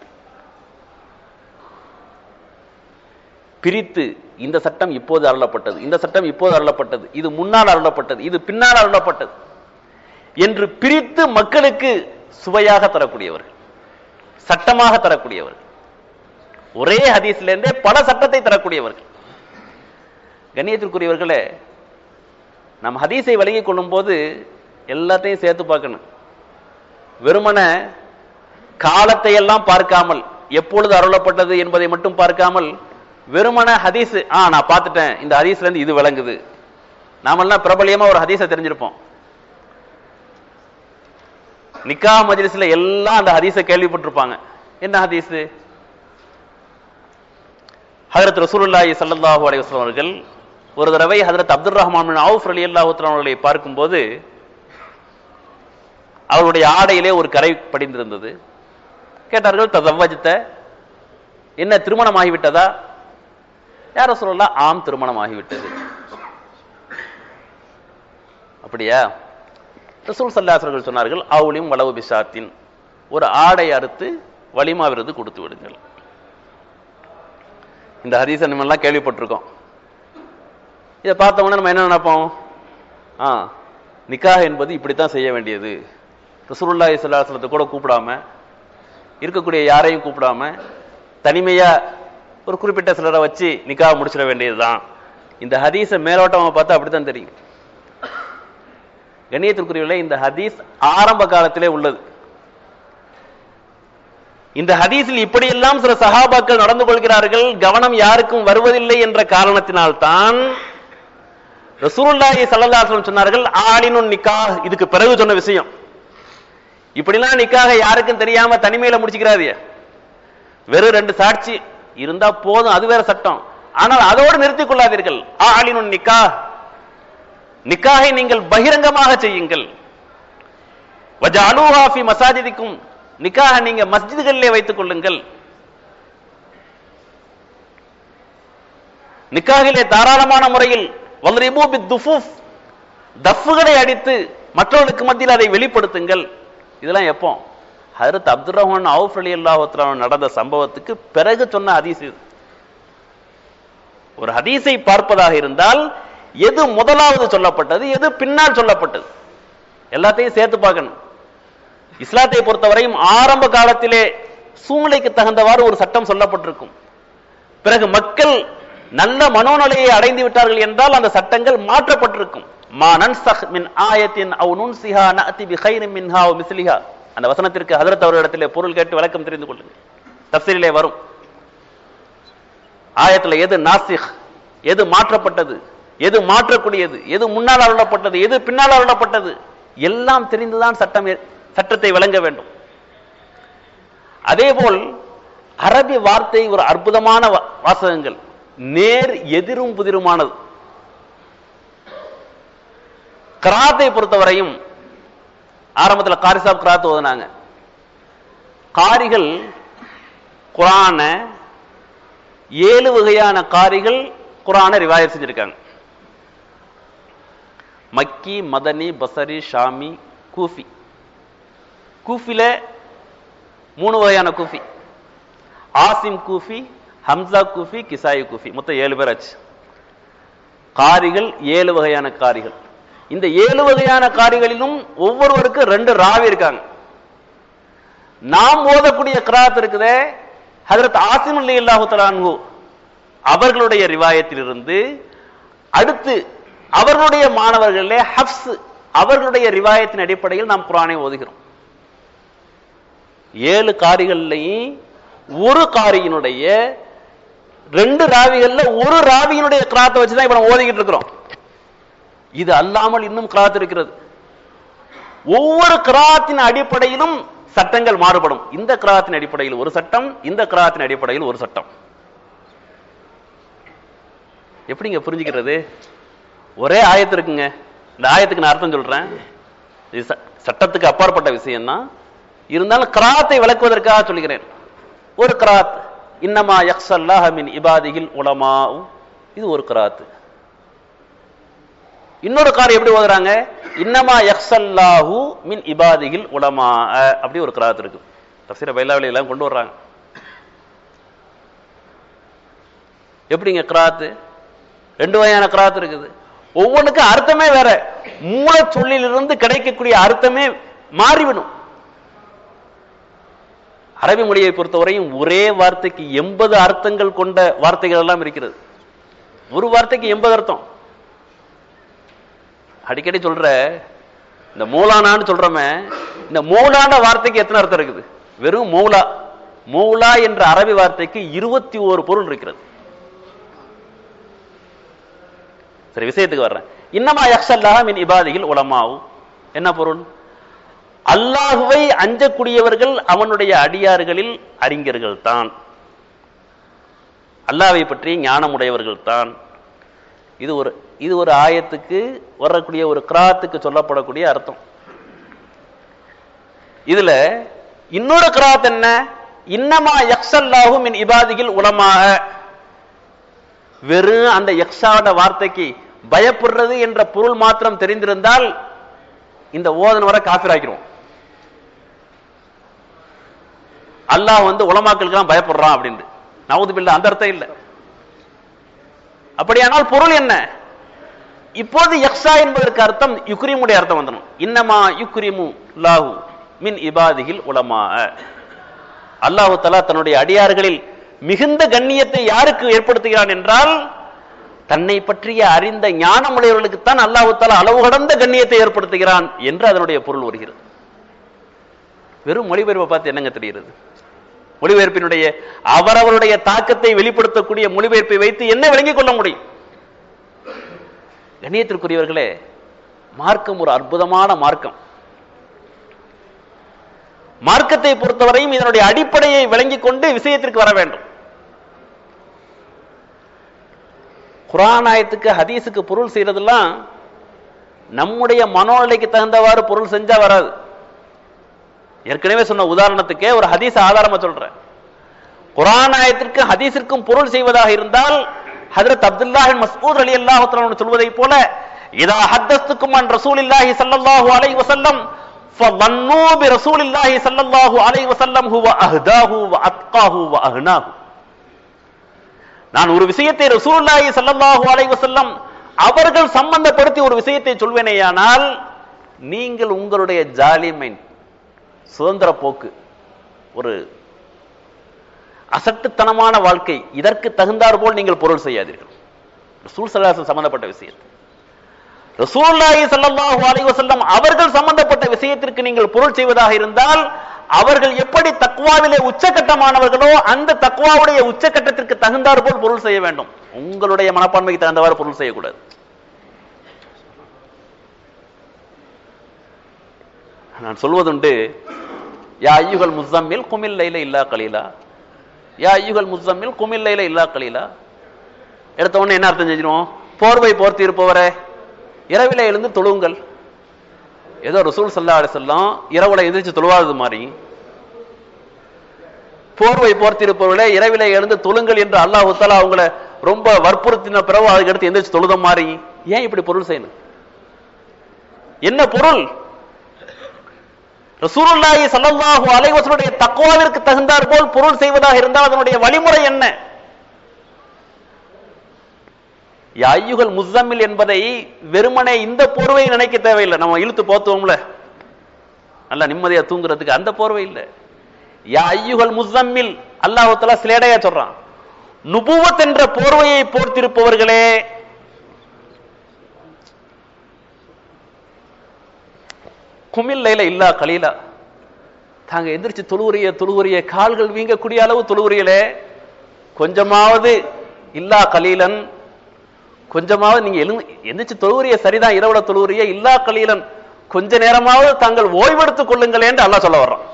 Speaker 1: பிரித்து இந்த சட்டம் இப்போது அருளப்பட்டது இந்த சட்டம் இப்போது அருளப்பட்டது இது முன்னால் அருளப்பட்டது இது பின்னால் அருளப்பட்டது என்று பிரித்து மக்களுக்கு சுவையாக தரக்கூடியவர்கள் சட்டமாக தரக்கூடியவர்கள் ஒரே ஹதீஸ்ல இருந்தே பல சட்டத்தை தரக்கூடியவர்கள் கண்ணியத்திற்குரியவர்களே நம் ஹதீஸை விலகிக் கொள்ளும் போது எல்லாத்தையும் சேர்த்து பார்க்கணும் வெறுமன காலத்தை எல்லாம் பார்க்காமல் எப்பொழுது அருளப்பட்டது என்பதை மட்டும் பார்க்காமல் வெறுமன ஹதீஸ் ஆ நான் பார்த்துட்டேன் இந்த ஹதீஸ்ல இருந்து இது விளங்குது நாமெல்லாம் பிரபலியமா ஒரு ஹதீஸை தெரிஞ்சிருப்போம் நிக்கா மஜ்லிஸ்ல எல்லாம் அந்த ஹதீஸை கேள்விப்பட்டிருப்பாங்க என்ன ஹதீஸ் ஹதரத் ரசூலுல்லாஹி ஸல்லல்லாஹு அலைஹி வஸல்லம் அவர்கள் ஒரு தடவை ஹதரத் அப்துல் ரஹ்மான் பின் அவுஃப் ரலியல்லாஹு தஆலா அவர்களை பார்க்கும்போது அவருடைய ஆடையிலே ஒரு கரை படிந்திருந்தது கேட்டார்கள் ததவஜத்த என்ன திருமணம் ஆகிவிட்டதா யார சொல்லலாம் ஆம் திருமணம் ஆகிவிட்டது அப்படியா ரசூல் சல்லாசர்கள் சொன்னார்கள் அவுலியும் வளவு பிசாத்தின் ஒரு ஆடை அறுத்து வலிமா விருது கொடுத்து விடுங்கள் இந்த ஹதீஸை நம்ம எல்லாம் கேள்விப்பட்டிருக்கோம் இதை பார்த்த உடனே நம்ம என்ன நினைப்போம் ஆ நிக்காஹ் என்பது இப்படித்தான் செய்ய வேண்டியது ரசூலுல்லாஹி ஸல்லல்லாஹு கூட கூப்பிடாம இருக்கக்கூடிய யாரையும் கூப்பிடாம தனிமையா ஒரு குறிப்பிட்ட சிலரை வச்சு நிக்காஹ் முடிச்சிட வேண்டியதுதான் இந்த ஹதீஸை மேலோட்டமா பார்த்தா அப்படித்தான் தெரியும் கண்ணியத்திற்குரியவர்களே இந்த ஹதீஸ் ஆரம்ப காலத்திலே உள்ளது இந்த ஹதீஸில் இப்படியெல்லாம் சில சஹாபாக்கள் நடந்து கொள்கிறார்கள் கவனம் யாருக்கும் வருவதில்லை என்ற காரணத்தினால்தான் ரசூலுல்லாஹி ஸல்லல்லாஹு அலைஹி சொன்னார்கள் ஆலினுன் நிக்காஹ் இதுக்கு பிறகு சொன்ன விஷயம் இப்படிலாம் நிக்காக யாருக்கும் தெரியாம தனிமையில முடிச்சுக்கிறாரு வெறும் ரெண்டு சாட்சி இருந்தா போதும் அது வேற சட்டம் ஆனால் அதோடு நிறுத்திக் கொள்ளாதீர்கள் ஆலினுன் நிக்கா நிக்காகை நீங்கள் பகிரங்கமாக செய்யுங்கள் வஜஅலூஹா ஃபி மசாஜிதிக்கும் நிக்காக நீங்க மஸ்ஜிதுகளிலே வைத்துக் கொள்ளுங்கள் நிக்காகிலே தாராளமான முறையில் வல்ரிபூ பித்துஃபூஃப் தஃப்களை அடித்து மற்றவர்களுக்கு மத்தியில் அதை வெளிப்படுத்துங்கள் இதெல்லாம் எப்போ ஹதரத் அப்துல் ரஹ்மான் அவுஃப் அலி அல்லாஹ் நடந்த சம்பவத்துக்கு பிறகு சொன்ன ஹதீஸ் இது ஒரு ஹதீஸை பார்ப்பதாக இருந்தால் எது முதலாவது சொல்லப்பட்டது எது பின்னால் சொல்லப்பட்டது எல்லாத்தையும் சேர்த்து பார்க்கணும் இஸ்லாத்தை பொறுத்தவரையும் ஆரம்ப காலத்திலே சூழ்நிலைக்கு தகுந்தவாறு ஒரு சட்டம் சொல்லப்பட்டிருக்கும் பிறகு மக்கள் நல்ல மனோநிலையை அடைந்து விட்டார்கள் என்றால் அந்த சட்டங்கள் மாற்றப்பட்டிருக்கும் மா நன்சஹ் மின் ஆயத்தின் அவ் நுன்சிஹா நஅதி பி கைரின் மின்ஹா வ மிஸ்லிஹா அந்த வசனத்திற்கு ஹஜரத் அவர்களிடத்திலே பொருள் கேட்டு விளக்கம் தெரிந்து கொள்ளுங்கள் தஃசீரிலே வரும் ஆயத்துல எது நாசிக் எது மாற்றப்பட்டது எது மாற்றக்கூடியது எது முன்னால் அருளப்பட்டது எது பின்னால் அருளப்பட்டது எல்லாம் தெரிந்துதான் சட்டம் ஏ- சட்டத்தை விளங்க வேண்டும் அதேபோல் அரபி வார்த்தை ஒரு அற்புதமான வா- வாசகங்கள் நேர் எதிரும் புதிருமானது கிராத்தை பொறுத்தவரையும் ஆரம்பத்துல காரிசாப் கிராத் ஓதுனாங்க காரிகள் குரான ஏழு வகையான காரிகள் குரானை ரிவாயத் செஞ்சிருக்காங்க மக்கி மதனி பசரி ஷாமி கூஃபி கூஃபில மூணு வகையான கூஃபி ஆசிம் கூஃபி ஹம்சா கூஃபி கிசாயி கூஃபி மொத்தம் ஏழு பேர் ஆச்சு காரிகள் ஏழு வகையான காரிகள் இந்த ஏழு வகையான காரிகளிலும் ஒவ்வொருவருக்கும் ரெண்டு ராவி இருக்காங்க நாம் ஓதக்கூடிய கிராத் இருக்குதே ஹதரத் ஆசிம் அலி அல்லாஹு தலான்ஹு அவர்களுடைய ரிவாயத்திலிருந்து அடுத்து அவர்களுடைய மாணவர்களே ஹப்ஸ் அவர்களுடைய ரிவாயத்தின் அடிப்படையில் நாம் குரானை ஓதுகிறோம் ஏழு காரிகள்லையும் ஒரு காரியினுடைய ரெண்டு ராவிகள்ல ஒரு ராவியினுடைய கிராத்தை வச்சுதான் இப்ப நம்ம ஓதிக்கிட்டு இருக்கிறோம் இது அல்லாமல் இன்னும் கிராத் இருக்கிறது ஒவ்வொரு கிராத்தின் அடிப்படையிலும் சட்டங்கள் மாறுபடும் இந்த கிராத்தின் அடிப்படையில் ஒரு சட்டம் இந்த கிராத்தின் அடிப்படையில் ஒரு சட்டம் எப்படிங்க புரிஞ்சுக்கிறது ஒரே ஆயத்து இருக்குங்க இந்த ஆயத்துக்கு நான் அர்த்தம் சொல்றேன் இது ச- சட்டத்துக்கு அப்பாற்பட்ட விஷயம் தான் இருந்தாலும் கிராத்தை விளக்குவதற்காக சொல்கிறேன் ஒரு கிராத் இன்னமா யக்ஸல்லாஹ மின் இபாதிகில் உலமா இது ஒரு கிராத் இன்னொரு கார் எப்படி ஓதுறாங்க இன்னமா யக்ஸல்லாஹு மின் இபாதிகில் உலமா அப்படி ஒரு கிராத் இருக்கு தப்சீர பைலாவளி எல்லாம் கொண்டு வர்றாங்க எப்படிங்க கிராத்து ரெண்டு வகையான கிராத் இருக்குது ஒவ்வொன்றுக்கும் அர்த்தமே வேற மூல சொல்லிலிருந்து கிடைக்கக்கூடிய அர்த்தமே மாறிவிடும் அரபி மொழியை பொறுத்தவரையும் ஒரே வார்த்தைக்கு எண்பது அர்த்தங்கள் கொண்ட வார்த்தைகள் எல்லாம் இருக்கிறது ஒரு வார்த்தைக்கு எண்பது அர்த்தம் அடிக்கடி சொல்ற இந்த மூலானான்னு சொல்றோமே இந்த மூலான வார்த்தைக்கு எத்தனை அர்த்தம் இருக்குது வெறும் மௌலா மௌலா என்ற அரபி வார்த்தைக்கு இருபத்தி ஓரு பொருள் இருக்கிறது சரி விஷயத்துக்கு வர்றேன் இன்னமா யக்ஷல்லாஹ மின் இபாதியில் உலமாவும் என்ன பொருள் அல்லாஹுவை அஞ்சக்கூடியவர்கள் அவனுடைய அடியார்களில் அறிஞர்கள் தான் அல்லாவை பற்றி ஞானமுடையவர்கள் தான் இது ஒரு இது ஒரு ஆயத்துக்கு வரக்கூடிய ஒரு கிராத்துக்கு சொல்லப்படக்கூடிய அர்த்தம் இதுல இன்னொரு கிராத் என்ன இன்னமா யக்ஷல்லாஹு மின் இபாதியில் உலமாக வெறும் அந்த யக்ஷாவோட வார்த்தைக்கு பயப்படுறது என்ற பொருள் மாத்திரம் தெரிந்திருந்தால் இந்த ஓதன வர காபிராக்கிறோம் அல்லாஹ் வந்து உலமாக்களுக்கு பயப்படுறான் அப்படின்னு நவுது பில்ல அந்த அர்த்தம் இல்ல அப்படியானால் பொருள் என்ன இப்போது யக்ஷா என்பதற்கு அர்த்தம் யுக்ரிமுடைய அர்த்தம் வந்துடும் இன்னமா யுக்ரிமு லாஹு மின் இபாதிகில் உலமா அல்லாஹு தலா தன்னுடைய அடியார்களில் மிகுந்த கண்ணியத்தை யாருக்கு ஏற்படுத்துகிறான் என்றால் தன்னை பற்றிய அறிந்த ஞானமுடையவர்களுக்குத்தான் அல்லாஹு தலா அளவு கடந்த கண்ணியத்தை ஏற்படுத்துகிறான் என்று அதனுடைய பொருள் வருகிறது வெறும் மொழிபெயர்ப்பை பார்த்து என்னங்க தெரிகிறது மொழிபெயர்ப்பினுடைய அவரவருடைய தாக்கத்தை வெளிப்படுத்தக்கூடிய மொழிபெயர்ப்பை வைத்து என்ன விளங்கிக் கொள்ள முடியும் கண்ணியத்திற்குரியவர்களே மார்க்கம் ஒரு அற்புதமான மார்க்கம் மார்க்கத்தை பொறுத்தவரையும் இதனுடைய அடிப்படையை விளங்கிக் கொண்டு விஷயத்திற்கு வர வேண்டும் குரானாயத்துக்கு ஹதீஸுக்கு பொருள் செய்யறதெல்லாம் நம்முடைய மனோநிலைக்கு தகுந்தவாறு பொருள் செஞ்சா வராது ஏற்கனவே சொன்ன உதாரணத்துக்கே ஒரு ஹதீஸ் ஆதாரமா சொல்றேன் குரானாயத்திற்கு ஹதீஸிற்கும் பொருள் செய்வதாக இருந்தால் ஹதரத் அப்துல்லாஹின் மஸ்ஊத் அலி அல்லாஹ் சொல்வதை போல இதா ஹத்தஸ்துக்கும் அன் ரசூலில்லாஹி ஸல்லல்லாஹு அலைஹி வஸல்லம் فظنوا برسول الله صلى الله عليه وسلم هو أهداه وأتقاه وأغناه நான் ஒரு விஷயத்தை ரசூலுல்லாஹி ஸல்லல்லாஹு அலைஹி வஸல்லம் அவர்கள் சம்பந்தப்படுத்தி ஒரு விஷயத்தை சொல்வேனேயானால் நீங்கள் உங்களுடைய ஜாலி மைண்ட் சுதந்திர போக்கு ஒரு அசட்டுத்தனமான வாழ்க்கை இதற்கு தகுந்தார் போல் நீங்கள் பொருள் செய்யாதீர்கள் ரசூல் சல்லாசம் சம்பந்தப்பட்ட விஷயத்தை ரசூல்லாஹி ஸல்லல்லாஹு அலைஹி வஸல்லம் அவர்கள் சம்பந்தப்பட்ட விஷயத்திற்கு நீங்கள் பொருள் செய்வதாக இருந்தால் அவர்கள் எப்படி தக்வாவிலே உச்சகட்டமானவர்களோ அந்த தக்வாவுடைய உச்சகட்டத்திற்கு தகுந்தார் போல் பொருள் செய்ய வேண்டும் உங்களுடைய மனப்பான்மைக்கு தகுந்தவாறு பொருள் செய்யக்கூடாது நான் சொல்வதுண்டு யா ஐயுகள் முஸ்ஸம்மில் குமில் லைல இல்லா கலீலா யா ஐயுகள் முஸ்ஸம்மில் குமில் லைல இல்லா கலீலா எடுத்த உடனே என்ன அர்த்தம் செஞ்சிருவோம் போர்வை போர்த்தி இருப்பவரே இரவில எழுந்து தொழுங்கள் ஏதோ ரசூல் சல்லா அலிசல்லாம் இரவுல எந்திரிச்சு தொழுவாதது மாதிரி போர்வை போர்த்திருப்பவர்களே இரவில எழுந்து தொழுங்கள் என்று அல்லாஹ் உத்தலா அவங்கள ரொம்ப வற்புறுத்தின பிறகு அதுக்கு அடுத்து எந்திரிச்சு தொழுத மாதிரி ஏன் இப்படி பொருள் செய்யணும் என்ன பொருள் ரசூலுல்லாஹி ஸல்லல்லாஹு அலைஹி வஸல்லுடைய தக்வாவிற்கு தகுந்தார் போல் பொருள் செய்வதாக இருந்தால் அதனுடைய வழிமுறை என்ன யாயுகள் முஸ்ஸம்மில் என்பதை வெறுமனே இந்த போர்வை நினைக்க தேவையில்லை நம்ம இழுத்து போத்துவோம்ல நல்லா நிம்மதியா தூங்குறதுக்கு அந்த போர்வை இல்லை யா ஐயுகள் முஸ்ஸம்மில் அல்லாஹு தஆலா சிலேடையா சொல்றான் நுபுவத் என்ற போர்வையை போர்த்திருப்பவர்களே குமில்லையில இல்லா கலீலா தாங்க எந்திரிச்சு தொழுவுரிய தொழுவுரிய கால்கள் வீங்கக்கூடிய அளவு தொழுவுரியலே கொஞ்சமாவது இல்லா கலீலன் கொஞ்சமாவது நீங்க எழுந்து எந்திரிச்சு தொழுவுரிய சரிதான் இரவுல தொழுவுரிய இல்லா கலீலன் கொஞ்ச நேரமாவது தாங்கள் ஓய்வெடுத்துக் கொள்ளுங்களேன் என்று அல்லாஹ் சொல்ல வர்றான்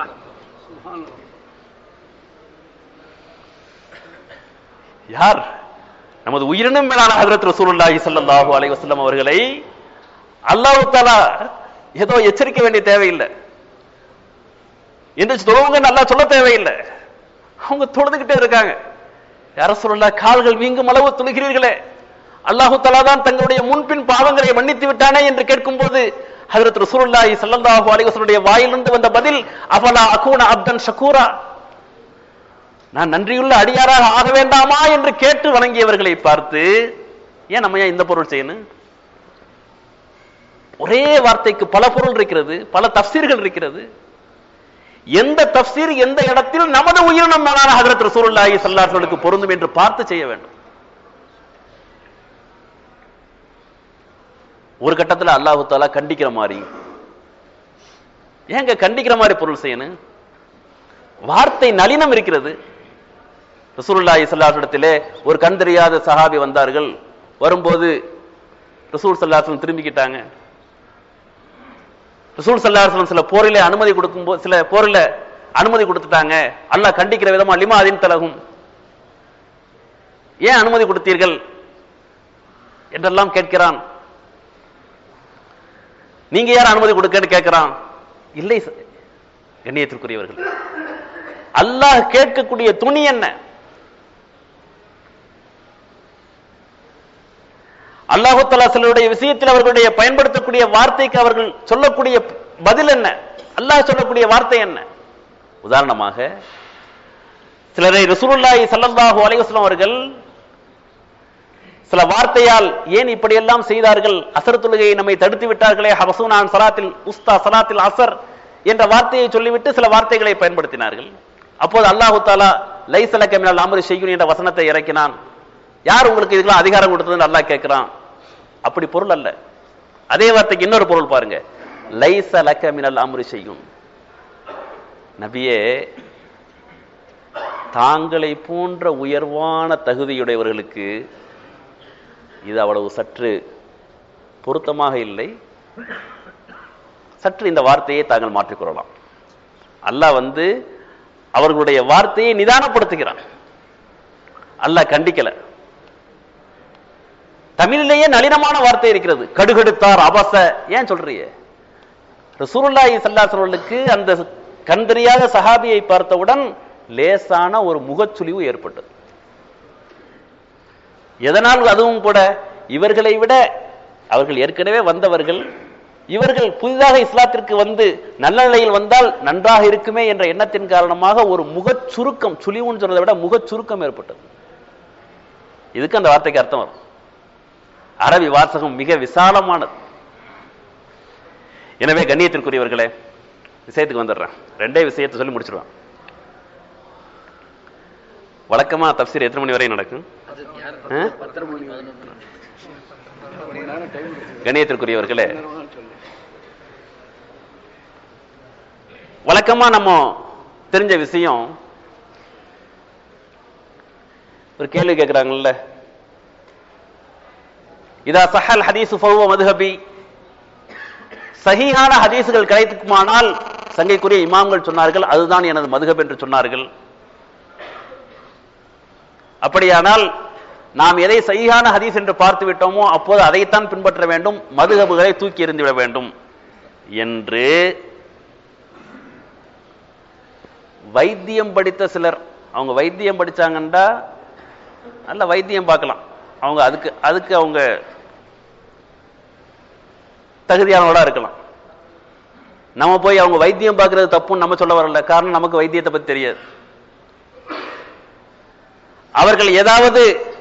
Speaker 1: யார் நமது உயிரினும் மேலான ஹஜரத் ரசூலுல்லாஹி ஸல்லல்லாஹு அலைஹி வஸல்லம் அவர்களை அல்லாஹ் தஆலா ஏதோ எச்சரிக்க வேண்டிய தேவையில்லை எந்திரிச்சு தொழுவுங்க நல்லா சொல்ல தேவையில்லை அவங்க தொழுதுகிட்டே இருக்காங்க யார சொல்லல கால்கள் வீங்கும் அளவு தொழுகிறீர்களே அல்லாஹு தலா தான் தங்களுடைய முன்பின் பாவங்களை மன்னித்து விட்டானே என்று கேட்கும்போது ஹஜரத் ரசூலுல்லாஹி ஸல்லல்லாஹு அலைஹி வஸல்லுடைய வாயிலிருந்து வந்த பதில் அஃபலா அகூன அப்தன் ஷகூரா நான் நன்றியுள்ள அடியாராக ஆக வேண்டாமா என்று கேட்டு வணங்கியவர்களை பார்த்து ஏன் நம்ம ஏன் இந்த பொருள் செய்யணும் ஒரே வார்த்தைக்கு பல பொருள் இருக்கிறது பல தப்சீர்கள் இருக்கிறது எந்த தப்சீர் எந்த இடத்தில் நமது உயிரினம் மேலான ஹஜரத் ரசூலுல்லாஹி ஸல்லல்லாஹு அலைஹி வஸல்லுக்கு பொருந்தும் என்று பார்த்து செய்ய வேண்டும் ஒரு கட்டத்துல அல்லாஹு தாலா கண்டிக்கிற மாதிரி ஏங்க கண்டிக்கிற மாதிரி பொருள் செய்யணும் வார்த்தை நளினம் இருக்கிறது ரசூலுல்லாஹி ஸல்லல்லாஹு அலைஹி இடத்திலே ஒரு கண் தெரியாத சஹாபி வந்தார்கள் வரும்போது ரசூல் ஸல்லல்லாஹு அலைஹி வஸல்லம் திரும்பிக்கிட்டாங்க ரசூல் ஸல்லல்லாஹு அலைஹி வஸல்லம் சில போரிலே அனுமதி கொடுக்கும்போது சில போரில அனுமதி கொடுத்துட்டாங்க அல்லாஹ் கண்டிக்கிற விதமா லிமா அதின் தலகும் ஏன் அனுமதி கொடுத்தீர்கள் என்றெல்லாம் கேட்கிறான் நீங்க யார் அனுமதி கொடுக்கன்னு கேட்கிறான் இல்லை ச- கண்ணியத்திற்குரியவர்கள் அல்லாஹ் கேட்கக்கூடிய துணி என்ன அல்லாஹு தலா சிலருடைய விஷயத்தில் அவர்களுடைய பயன்படுத்தக்கூடிய வார்த்தைக்கு அவர்கள் சொல்லக்கூடிய பதில் என்ன அல்லாஹ் சொல்லக்கூடிய வார்த்தை என்ன உதாரணமாக சிலரை ரசூலுல்லாஹி ஸல்லல்லாஹு அலைஹி வஸல்லம் அவர்கள் சில வார்த்தையால் ஏன் இப்படியெல்லாம் செய்தார்கள் அசர் தொழுகையை நம்மை தடுத்து விட்டார்களே ஹபசூனான் சலாத்தில் உஸ்தா சலாத்தில் அசர் என்ற வார்த்தையை சொல்லிவிட்டு சில வார்த்தைகளை பயன்படுத்தினார்கள் அப்போது அல்லாஹு தாலா லைசலக்க மினல் அமரு செய்யும் என்ற வசனத்தை இறக்கினான் யார் உங்களுக்கு இதுக்கெல்லாம் அதிகாரம் கொடுத்ததுன்னு அல்லாஹ் கேட்கிறான் அப்படி பொருள் அல்ல அதே வார்த்தைக்கு இன்னொரு பொருள் பாருங்க லைசலக்க மினல் அமரு செய்யும் நபியே தாங்களை போன்ற உயர்வான தகுதியுடையவர்களுக்கு இது அவ்வளவு சற்று பொருத்தமாக இல்லை சற்று இந்த வார்த்தையை தாங்கள் மாற்றிக்கொள்ளலாம் அல்லாஹ் வந்து அவர்களுடைய வார்த்தையை நிதானப்படுத்துகிறான் அல்லாஹ் கண்டிக்கல தமிழிலேயே நளினமான வார்த்தை இருக்கிறது கடுகடுத்தார் அபச ஏன் சொல்றீங்க ரசூலுல்லாஹி ஸல்லல்லாஹு அலைஹி வஸல்லுக்கு அந்த கண் தெரியாத சஹாபியை பார்த்தவுடன் லேசான ஒரு முகச்சுளிவு ஏற்பட்டது எதனால் அதுவும் கூட இவர்களை விட அவர்கள் ஏற்கனவே வந்தவர்கள் இவர்கள் புதிதாக இஸ்லாத்திற்கு வந்து நல்ல நிலையில் வந்தால் நன்றாக இருக்குமே என்ற எண்ணத்தின் காரணமாக ஒரு முகச் சுருக்கம் சுழிவுன்னு சொன்னதை விட முகச் சுருக்கம் ஏற்பட்டது இதுக்கு அந்த வார்த்தைக்கு அர்த்தம் வரும் அரபி வாசகம் மிக விசாலமானது எனவே கண்ணியத்திற்குரியவர்களே விஷயத்துக்கு வந்துடுறேன் ரெண்டே விஷயத்தை சொல்லி முடிச்சிருவேன் வழக்கமா தப்சீர் எத்தனை மணி வரை நடக்கும் ஆ? கண்ணியத்திற்குரியவர்களே வழக்கமா நம்ம தெரிஞ்ச விஷயம் ஒரு கேள்வி கேட்கிறாங்கல்ல இதா சஹல் ஹதீசு ஃபஹுவ மதுஹபி சஹீஹான ஹதீசுகள் கிடைக்குமானால் சங்கைக்குரிய இமாம்கள் சொன்னார்கள் அதுதான் எனது மதுஹப் என்று சொன்னார்கள் அப்படியானால் நாம் எதை சஹீஹான ஹதீஸ் என்று பார்த்து விட்டோமோ அப்போது அதைத்தான் பின்பற்ற வேண்டும் மதுஹபுகளை தூக்கி எறிந்துவிட வேண்டும் என்று வைத்தியம் படித்த சிலர் அவங்க வைத்தியம் படிச்சாங்கண்டா நல்ல வைத்தியம் பார்க்கலாம் அவங்க அதுக்கு அதுக்கு அவங்க தகுதியானவளா இருக்கலாம் நம்ம போய் அவங்க வைத்தியம் பார்க்கறது தப்புன்னு நம்ம சொல்ல வரல காரணம் நமக்கு வைத்தியத்தை பத்தி தெரியாது அவர்கள் ஏதாவது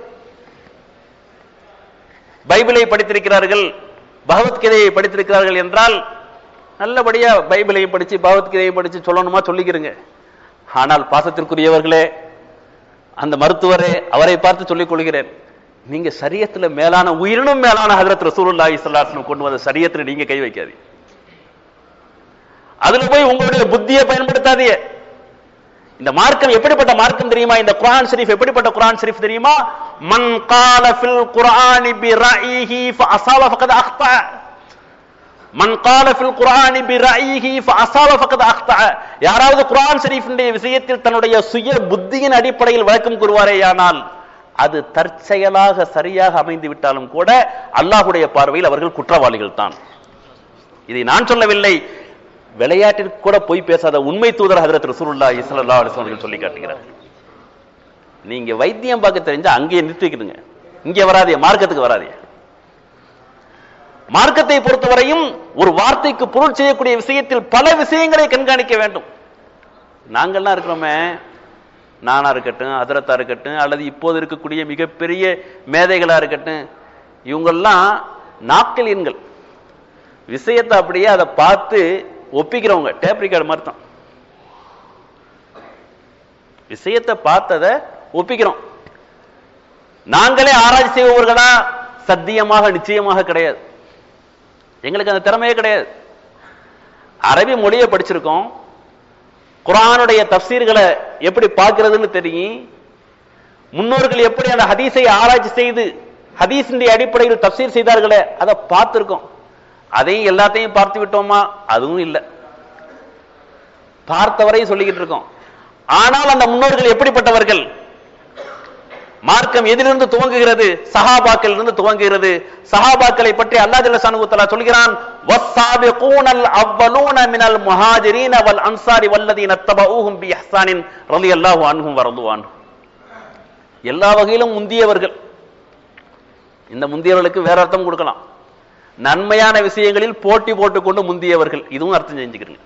Speaker 1: பைபிளை படித்திருக்கிறார்கள் பகவத்கீதையை படித்திருக்கிறார்கள் என்றால் நல்லபடியா பைபிளையும் படிச்சு பகவத்கீதையும் படிச்சு சொல்லணுமா சொல்லிக்கிறங்க ஆனால் பாசத்திற்குரியவர்களே அந்த மருத்துவரே அவரை பார்த்து சொல்லிக் கொள்கிறேன் நீங்க சரியத்துல மேலான உயிரினும் மேலான ஹதரத் ரசூலுல்லாஹி ஸல்லல்லாஹு அலைஹி வஸல்லம் கொண்டு வந்த சரியத்துல நீங்க கை வைக்காதீங்க அதுல போய் உங்களுடைய புத்தியை பயன்படுத்தாதீங்க இந்த மார்க்கம் எப்படிப்பட்ட மார்க்கம் தெரியுமா இந்த குர்ஆன் ஷரீஃப் எப்படிப்பட்ட குர்ஆன் ஷரீஃப் தெரியுமா மன் கால ஃபில் குர்ஆனி பி ரஅயிஹி ஃபஅஸாப ஃபகத் அக்தா மன் கால ஃபில் குர்ஆனி பி ரஅயிஹி ஃபஅஸாப ஃபகத் அக்தா யாராவது குர்ஆன் ஷரீஃபினுடைய விஷயத்தில் தன்னுடைய சுய புத்தியின் அடிப்படையில் விளக்கம் கூறுவாரேயானால் அது தற்செயலாக சரியாக அமைந்து விட்டாலும் கூட அல்லாஹ்வுடைய பார்வையில் அவர்கள் குற்றவாளிகள் தான் இதை நான் சொல்லவில்லை விளையாட்டிற்கு கூட போய் பேசாத உண்மை தூதர் ஹதரத் ரசூலுல்லாஹி ஸல்லல்லாஹு அலைஹி வஸல்லம் சொல்லி காட்டுகிறார் நீங்க வைத்தியம் பார்க்க தெரிஞ்சா அங்கேயே நிறுத்திக்கிடுங்க இங்கே வராதே மார்க்கத்துக்கு வராதே மார்க்கத்தை பொறுத்தவரையும் ஒரு வார்த்தைக்கு பொருள் செய்யக்கூடிய விஷயத்தில் பல விஷயங்களை கண்காணிக்க வேண்டும் நாங்கள்லாம் இருக்கிறோமே நானா இருக்கட்டும் அதிரத்தா இருக்கட்டும் அல்லது இப்போது இருக்கக்கூடிய மிகப்பெரிய மேதைகளா இருக்கட்டும் இவங்கெல்லாம் நாட்களியன்கள் விஷயத்தை அப்படியே அதை பார்த்து ஒப்பிக்கிறவங்க டேப் ரெக்கார்டு மாதிரி தான் விஷயத்தை பார்த்ததை ஒப்பிக்கிறோம் நாங்களே ஆராய்ச்சி செய்பவர்களா சத்தியமாக நிச்சயமாக கிடையாது எங்களுக்கு அந்த திறமையே கிடையாது அரபி மொழியை படிச்சிருக்கோம் குரானுடைய தப்சீர்களை எப்படி பார்க்கிறதுன்னு தெரியும் முன்னோர்கள் எப்படி அந்த ஹதீஸை ஆராய்ச்சி செய்து ஹதீஸினுடைய அடிப்படையில் தப்சீர் செய்தார்களே அதை பார்த்திருக்கோம் அதையும் எல்லாத்தையும் பார்த்து விட்டோமா அதுவும் இல்லை பார்த்தவரை சொல்லிக்கிட்டு இருக்கோம் ஆனால் அந்த முன்னோர்கள் எப்படிப்பட்டவர்கள் மார்க்கம் எதிலிருந்து துவங்குகிறது சஹாபாக்கள் இருந்து துவங்குகிறது சஹாபாக்களை பற்றி அல்லாஹ் ஜல்லஷானு தஆலா சொல்கிறான் வஸ்ஸாபிகூனல் அவ்வலூன மினல் முஹாஜிரீன வல் அன்சாரி வல்லதீன தபஊஹும் பி இஹ்சானின் ரலியல்லாஹு அன்ஹும் வரதுவான் எல்லா வகையிலும் முந்தியவர்கள் இந்த முந்தியவர்களுக்கு வேற அர்த்தம் கொடுக்கலாம் நன்மையான விஷயங்களில் போட்டி போட்டுக்கொண்டு முந்தியவர்கள் இதுவும் அர்த்தம் செஞ்சுக்கிறீங்க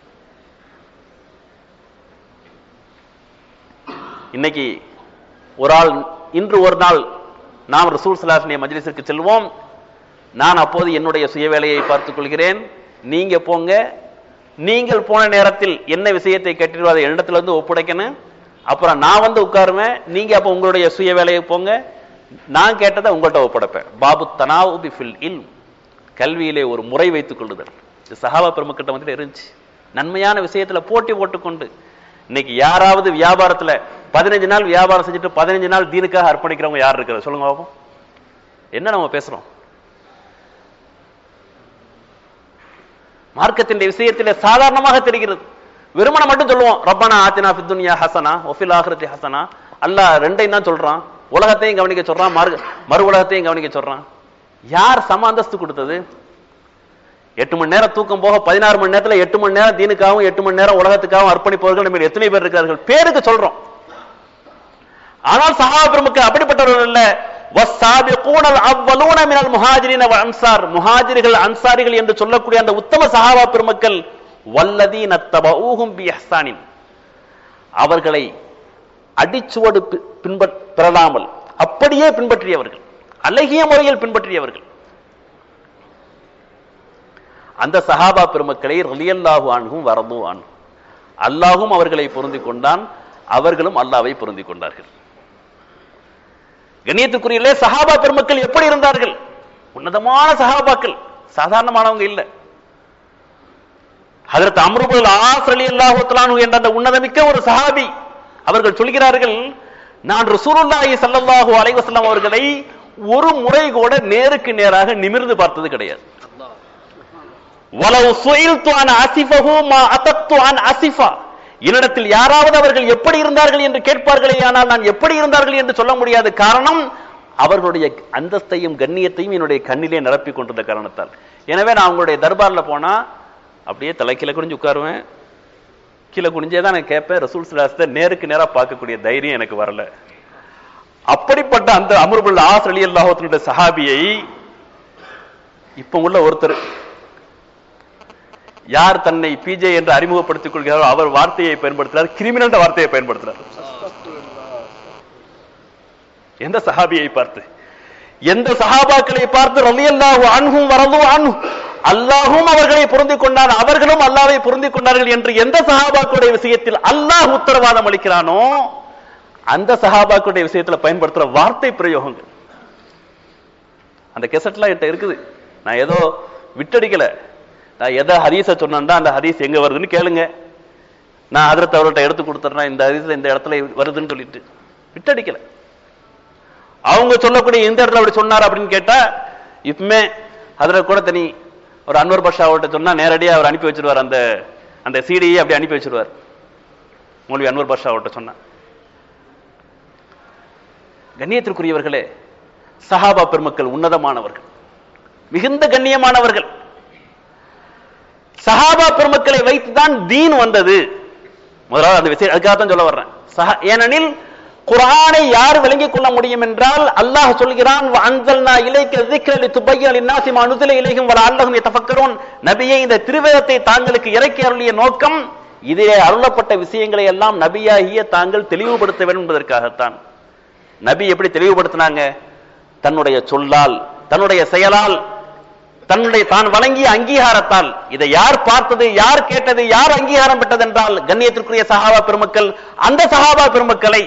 Speaker 1: இன்னைக்கு ஒரு ஆள் இன்று ஒரு நாள் நாம் ரசூல் சலாஹினிய மஜ்லிஸிற்கு செல்வோம் நான் அப்போது என்னுடைய சுய வேலையை பார்த்துக் கொள்கிறேன் நீங்க போங்க நீங்கள் போன நேரத்தில் என்ன விஷயத்தை கேட்டிருவோ அதை என்னிடத்துல இருந்து ஒப்படைக்கணும் அப்புறம் நான் வந்து உட்காருவேன் நீங்க அப்ப உங்களுடைய சுய வேலையை போங்க நான் கேட்டதை உங்கள்கிட்ட ஒப்படைப்பேன் பாபு தனாவுபி ஃபில் இல் கல்வியிலே ஒரு முறை வைத்துக் கொள்ளுதல் இது சஹாபா பெருமக்கிட்ட வந்துட்டு இருந்துச்சு நன்மையான விஷயத்துல போட்டி போட்டுக்கொண்டு இன்னைக்கு யாராவது வியாபாரத்துல பதினஞ்சு நாள் வியாபாரம் செஞ்சுட்டு பதினஞ்சு நாள் தீனுக்காக அர்ப்பணிக்கிறவங்க யார் இருக்கிறது சொல்லுங்க பாப்போம் என்ன நம்ம பேசுறோம் மார்க்கத்தின் விஷயத்திலே சாதாரணமாக தெரிகிறது வெறுமனை மட்டும் சொல்லுவோம் ரப்பனா ஆத்தினா ஃபித்துன்யா ஹசனா ஒஃபில் ஆஹ்ரத்தி ஹசனா அல்லாஹ் ரெண்டையும் தான் சொல்றான் உலகத்தையும் கவனிக்க சொல்றான் மறு மறு உலகத்தையும் கவனிக்க சொல்றான் யார் சம அந்தஸ்து கொடுத்தது எட்டு மணி நேரம் தூக்கம் போக பதினாறு மணி நேரத்துல எட்டு மணி நேரம் தீனுக்காகவும் எட்டு மணி நேரம் உலகத்துக்காகவும் அர்ப்பணிப்பவர்கள் நம்ம எத்தனை பேர் இருக்கிறார்கள் பேருக்கு சொல்றோம் ஆனால் சஹாபா பெருமக்கள் அப்படிப்பட்டவர்கள் அல்ல வஸ்ஸாபிகூனல் அவ்வலூன மினல் முஹாஜிரின வல் அன்சார் முஹாஜிர்கள் அன்சாரிகள் என்று சொல்லக்கூடிய அந்த உத்தம சஹாபா பெருமக்கள் வல்லதீன தபஊஹும் பி இஹ்சானின் அவர்களை அடிச்சுவடு பி- பின்பற் பெறலாமல் அப்படியே பின்பற்றியவர்கள் அழகிய முறையில் பின்பற்றியவர்கள் அந்த சஹாபா பெருமக்களை ரலியல்லாஹு அன்ஹும் வரது அன்ஹும் அல்லாஹும் அவர்களை பொருந்திக் கொண்டான் அவர்களும் அல்லாவை பொருந்திக் கொண்டார்கள் கண்ணியத்துக்குரியலே சஹாபா பெருமக்கள் எப்படி இருந்தார்கள் உன்னதமான சஹாபாக்கள் சாதாரணமானவங்க இல்ல ஹதரத் அம்ருபுல் ஆஸ் ரலியல்லாஹு தஆலா என்ற அந்த உன்னதமிக்க ஒரு சஹாபி அவர்கள் சொல்கிறார்கள் நான் ரசூலுல்லாஹி ஸல்லல்லாஹு அலைஹி வஸல்லம் அவர்களை ஒரு முறை கூட நேருக்கு நேராக நிமிர்ந்து பார்த்தது கிடையாது வலவு சுயில்து அன் அசிஃபஹு மா அதத்து அன் அசிஃபா என்னிடத்தில் யாராவது அவர்கள் எப்படி இருந்தார்கள் என்று கேட்பார்களே ஆனால் நான் எப்படி இருந்தார்கள் என்று சொல்ல முடியாது காரணம் அவர்களுடைய அந்தஸ்தையும் கண்ணியத்தையும் என்னுடைய கண்ணிலே நிரப்பிக் கொண்டிருந்த காரணத்தால் எனவே நான் அவங்களுடைய தர்பார்ல போனா அப்படியே தலை கீழே குனிஞ்சு உட்காருவேன் கீழே குனிஞ்சே தான் நான் கேட்பேன் ரசூல் சிலாசத்தை நேருக்கு நேரா பார்க்கக்கூடிய தைரியம் எனக்கு வரல அப்படிப்பட்ட அந்த அமர்புல் ஆஸ் அலி அல்லாஹத்தினுடைய சஹாபியை இப்ப உள்ள ஒருத்தர் யார் தன்னை பிஜே என்று அறிமுகப்படுத்திக் கொள்கிறாரோ அவர் வார்த்தையை பயன்படுத்துறார் கிரிமினல் வார்த்தையை பயன்படுத்துறார் எந்த சஹாபியை பார்த்து எந்த சஹாபாக்களை பார்த்து ரலியல்லாஹு அன்ஹும் வரது அன்ஹு அல்லாஹும் அவர்களை பொருந்திக் கொண்டான் அவர்களும் அல்லாவை பொருந்திக் கொண்டார்கள் என்று எந்த சஹாபாக்களுடைய விஷயத்தில் அல்லாஹ் உத்தரவாதம் அளிக்கிறானோ அந்த சஹாபாக்களுடைய விஷயத்துல பயன்படுத்துற வார்த்தை பிரயோகங்கள் அந்த கெசட்லாம் என்கிட்ட இருக்குது நான் ஏதோ விட்டடிக்கல நான் எதை ஹதீஸ சொன்னா அந்த ஹதீஸ் எங்க வருதுன்னு கேளுங்க நான் அதிரத்து அவர்கிட்ட எடுத்து கொடுத்துறேன் இந்த ஹதீஸ்ல இந்த இடத்துல வருதுன்னு சொல்லிட்டு விட்டடிக்கல அவங்க சொல்லக்கூடிய இந்த இடத்துல அப்படி சொன்னார் அப்படின்னு கேட்டா இப்பவுமே அதுல கூட தனி ஒரு அன்வர் பாஷா அவர்கிட்ட சொன்னா நேரடியா அவர் அனுப்பி வச்சிருவார் அந்த அந்த சிடியை அப்படி அனுப்பி வச்சிருவார் மௌலவி அன்வர் பாஷா அவர்கிட்ட சொன்னா கண்ணியத்திற்குரியவர்களே சஹாபா பெருமக்கள் உன்னதமானவர்கள் மிகுந்த கண்ணியமானவர்கள் சஹாபா பெருமக்களை வைத்துதான் தீன் வந்தது முதலாவது அந்த விஷயம் அதுக்காக தான் சொல்ல வர்றேன் சஹா ஏனெனில் குர்ஆனை யார் விளங்கிக் கொள்ள முடியும் என்றால் அல்லாஹ் சொல்கிறான் அன்சல்னா இலைக்க ذِكْرَ لِتُبَيِّنَ لِلنَّاسِ مَا نُزِلَ إِلَيْهِمْ وَلَعَلَّهُمْ يَتَفَكَّرُونَ நபியே இந்த திருவேதத்தை தாங்களுக்கு இறக்கி அருளிய நோக்கம் இதிலே அருளப்பட்ட விஷயங்களை எல்லாம் நபியாகிய தாங்கள் தெளிவுபடுத்த வேண்டும் என்பதற்காகத்தான் நபி எப்படி தெளிவுபடுத்தினாங்க தன்னுடைய சொல்லால் தன்னுடைய செயலால் தன்னுடைய தான் வழங்கிய அங்கீகாரத்தால் இதை யார் பார்த்தது யார் கேட்டது யார் அங்கீகாரம் பெற்றது என்றால் கண்ணியத்திற்குரிய சஹாபா பெருமக்கள் அந்த சஹாபா பெருமக்களை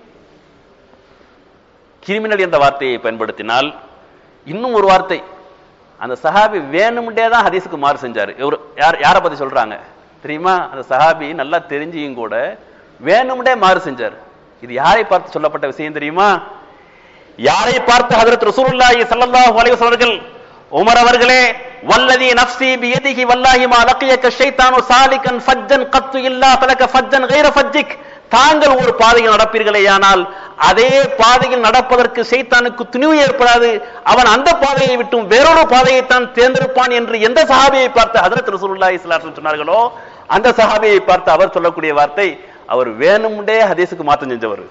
Speaker 1: கிரிமினல் என்ற வார்த்தையை பயன்படுத்தினால் இன்னும் ஒரு வார்த்தை அந்த சஹாபி வேணும்டே தான் ஹதீஸுக்கு மாறு செஞ்சாரு இவர் யார் யாரை பத்தி சொல்றாங்க தெரியுமா அந்த சஹாபி நல்லா தெரிஞ்சியும் கூட வேணும்டே மாறு செஞ்சார் இது யாரை பார்த்து சொல்லப்பட்ட விஷயம் தெரியுமா யாரை பார்த்து ஹதரத் ரசூலுல்லாஹி ஸல்லல்லாஹு அலைஹி வஸல்லம் அவர்கள் உமர் அவர்களே வல்லதி நஃப்சி பியதிஹி வல்லாஹி மா லக்கியக ஷைத்தானு சாலிகன் ஃபஜ்ஜன் கத்து இல்லா ஃபலக ஃபஜ்ஜன் கைர ஃபஜ்ஜிக் தாங்கள் ஒரு பாதையில் நடப்பீர்களேயானால் அதே பாதையில் நடப்பதற்கு சைத்தானுக்கு துணிவு ஏற்படாது அவன் அந்த பாதையை விட்டும் வேறொரு பாதையை தான் தேர்ந்தெடுப்பான் என்று எந்த சஹாபியை பார்த்து ஹதரத் ரசூலுல்லாஹி ஸல்லல்லாஹு அலைஹி சொன்னார்களோ அந்த சஹாபியை பார்த்து அவர் சொல்லக்கூடிய வார்த்தை அவர் வேணும்டே ஹதீஸுக்கு மாற்றம் செஞ்சவர்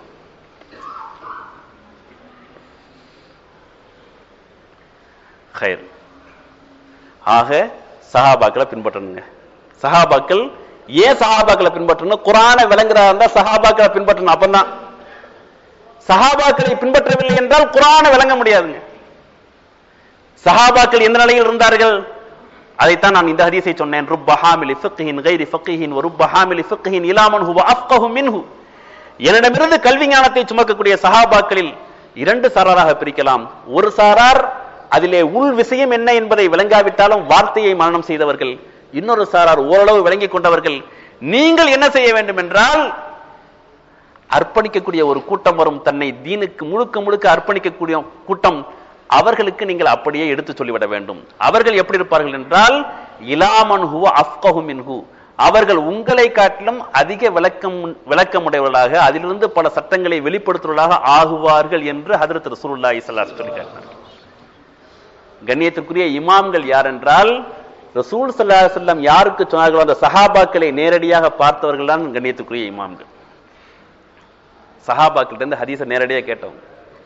Speaker 1: ஹைர் ஆக சஹாபாக்களை பின்பற்றணுங்க சஹாபாக்கள் ஏன் சஹாபாக்களை பின்பற்றணும் குரானை விளங்குறதா இருந்தா சஹாபாக்களை பின்பற்றணும் அப்பதான் சஹாபாக்களை பின்பற்றவில்லை என்றால் குரானை விளங்க முடியாதுங்க சஹாபாக்கள் எந்த நிலையில் இருந்தார்கள் அதைத்தான் நான் இந்த ஹதீஸை சொன்னேன் ருப்ப ஹாமிலி ஃபிக்ஹின் கைரி ஃபிக்ஹின் வ ருப்ப ஹாமிலி ஃபிக்ஹின் இலாமன் ஹுவ அஃப்கஹு மின்ஹு என்னிடமிருந்து கல்வி ஞானத்தை சுமக்கக்கூடிய சஹாபாக்களில் இரண்டு சாராராக பிரிக்கலாம் ஒரு சாரார் அதிலே உள் விஷயம் என்ன என்பதை விளங்காவிட்டாலும் வார்த்தையை மரணம் செய்தவர்கள் இன்னொரு சாரார் ஓரளவு விளங்கிக் கொண்டவர்கள் நீங்கள் என்ன செய்ய வேண்டும் என்றால் அர்ப்பணிக்கக்கூடிய ஒரு கூட்டம் வரும் தன்னை தீனுக்கு முழுக்க முழுக்க அர்ப்பணிக்கக்கூடிய கூட்டம் அவர்களுக்கு நீங்கள் அப்படியே எடுத்து சொல்லிவிட வேண்டும் அவர்கள் எப்படி இருப்பார்கள் என்றால் இலாமன் ஹுவ அஃப்கஹு மின்ஹு அவர்கள் உங்களை காட்டிலும் அதிக விளக்கம் விளக்கமுடையவர்களாக அதிலிருந்து பல சட்டங்களை வெளிப்படுத்துவர்களாக ஆகுவார்கள் என்று ஹதரத் ரசூலுல்லாஹி ஸல்லல்லாஹு அலைஹி வஸல்லம் சொல்லியிருக்கிறார் கண்ணியத்திற்குரிய இமாம்கள் யார் என்றால் ரசூல் ஸல்லல்லாஹு அலைஹி வஸல்லம் யாருக்கு சொன்னார்களோ அந்த சஹாபாக்களை நேரடியாக பார்த்தவர்கள் தான் கண்ணியத்திற்குரிய இமாம்கள் சஹாபாக்கிட்ட இருந்து ஹதீஸை நேரடியாக கேட்டவங்க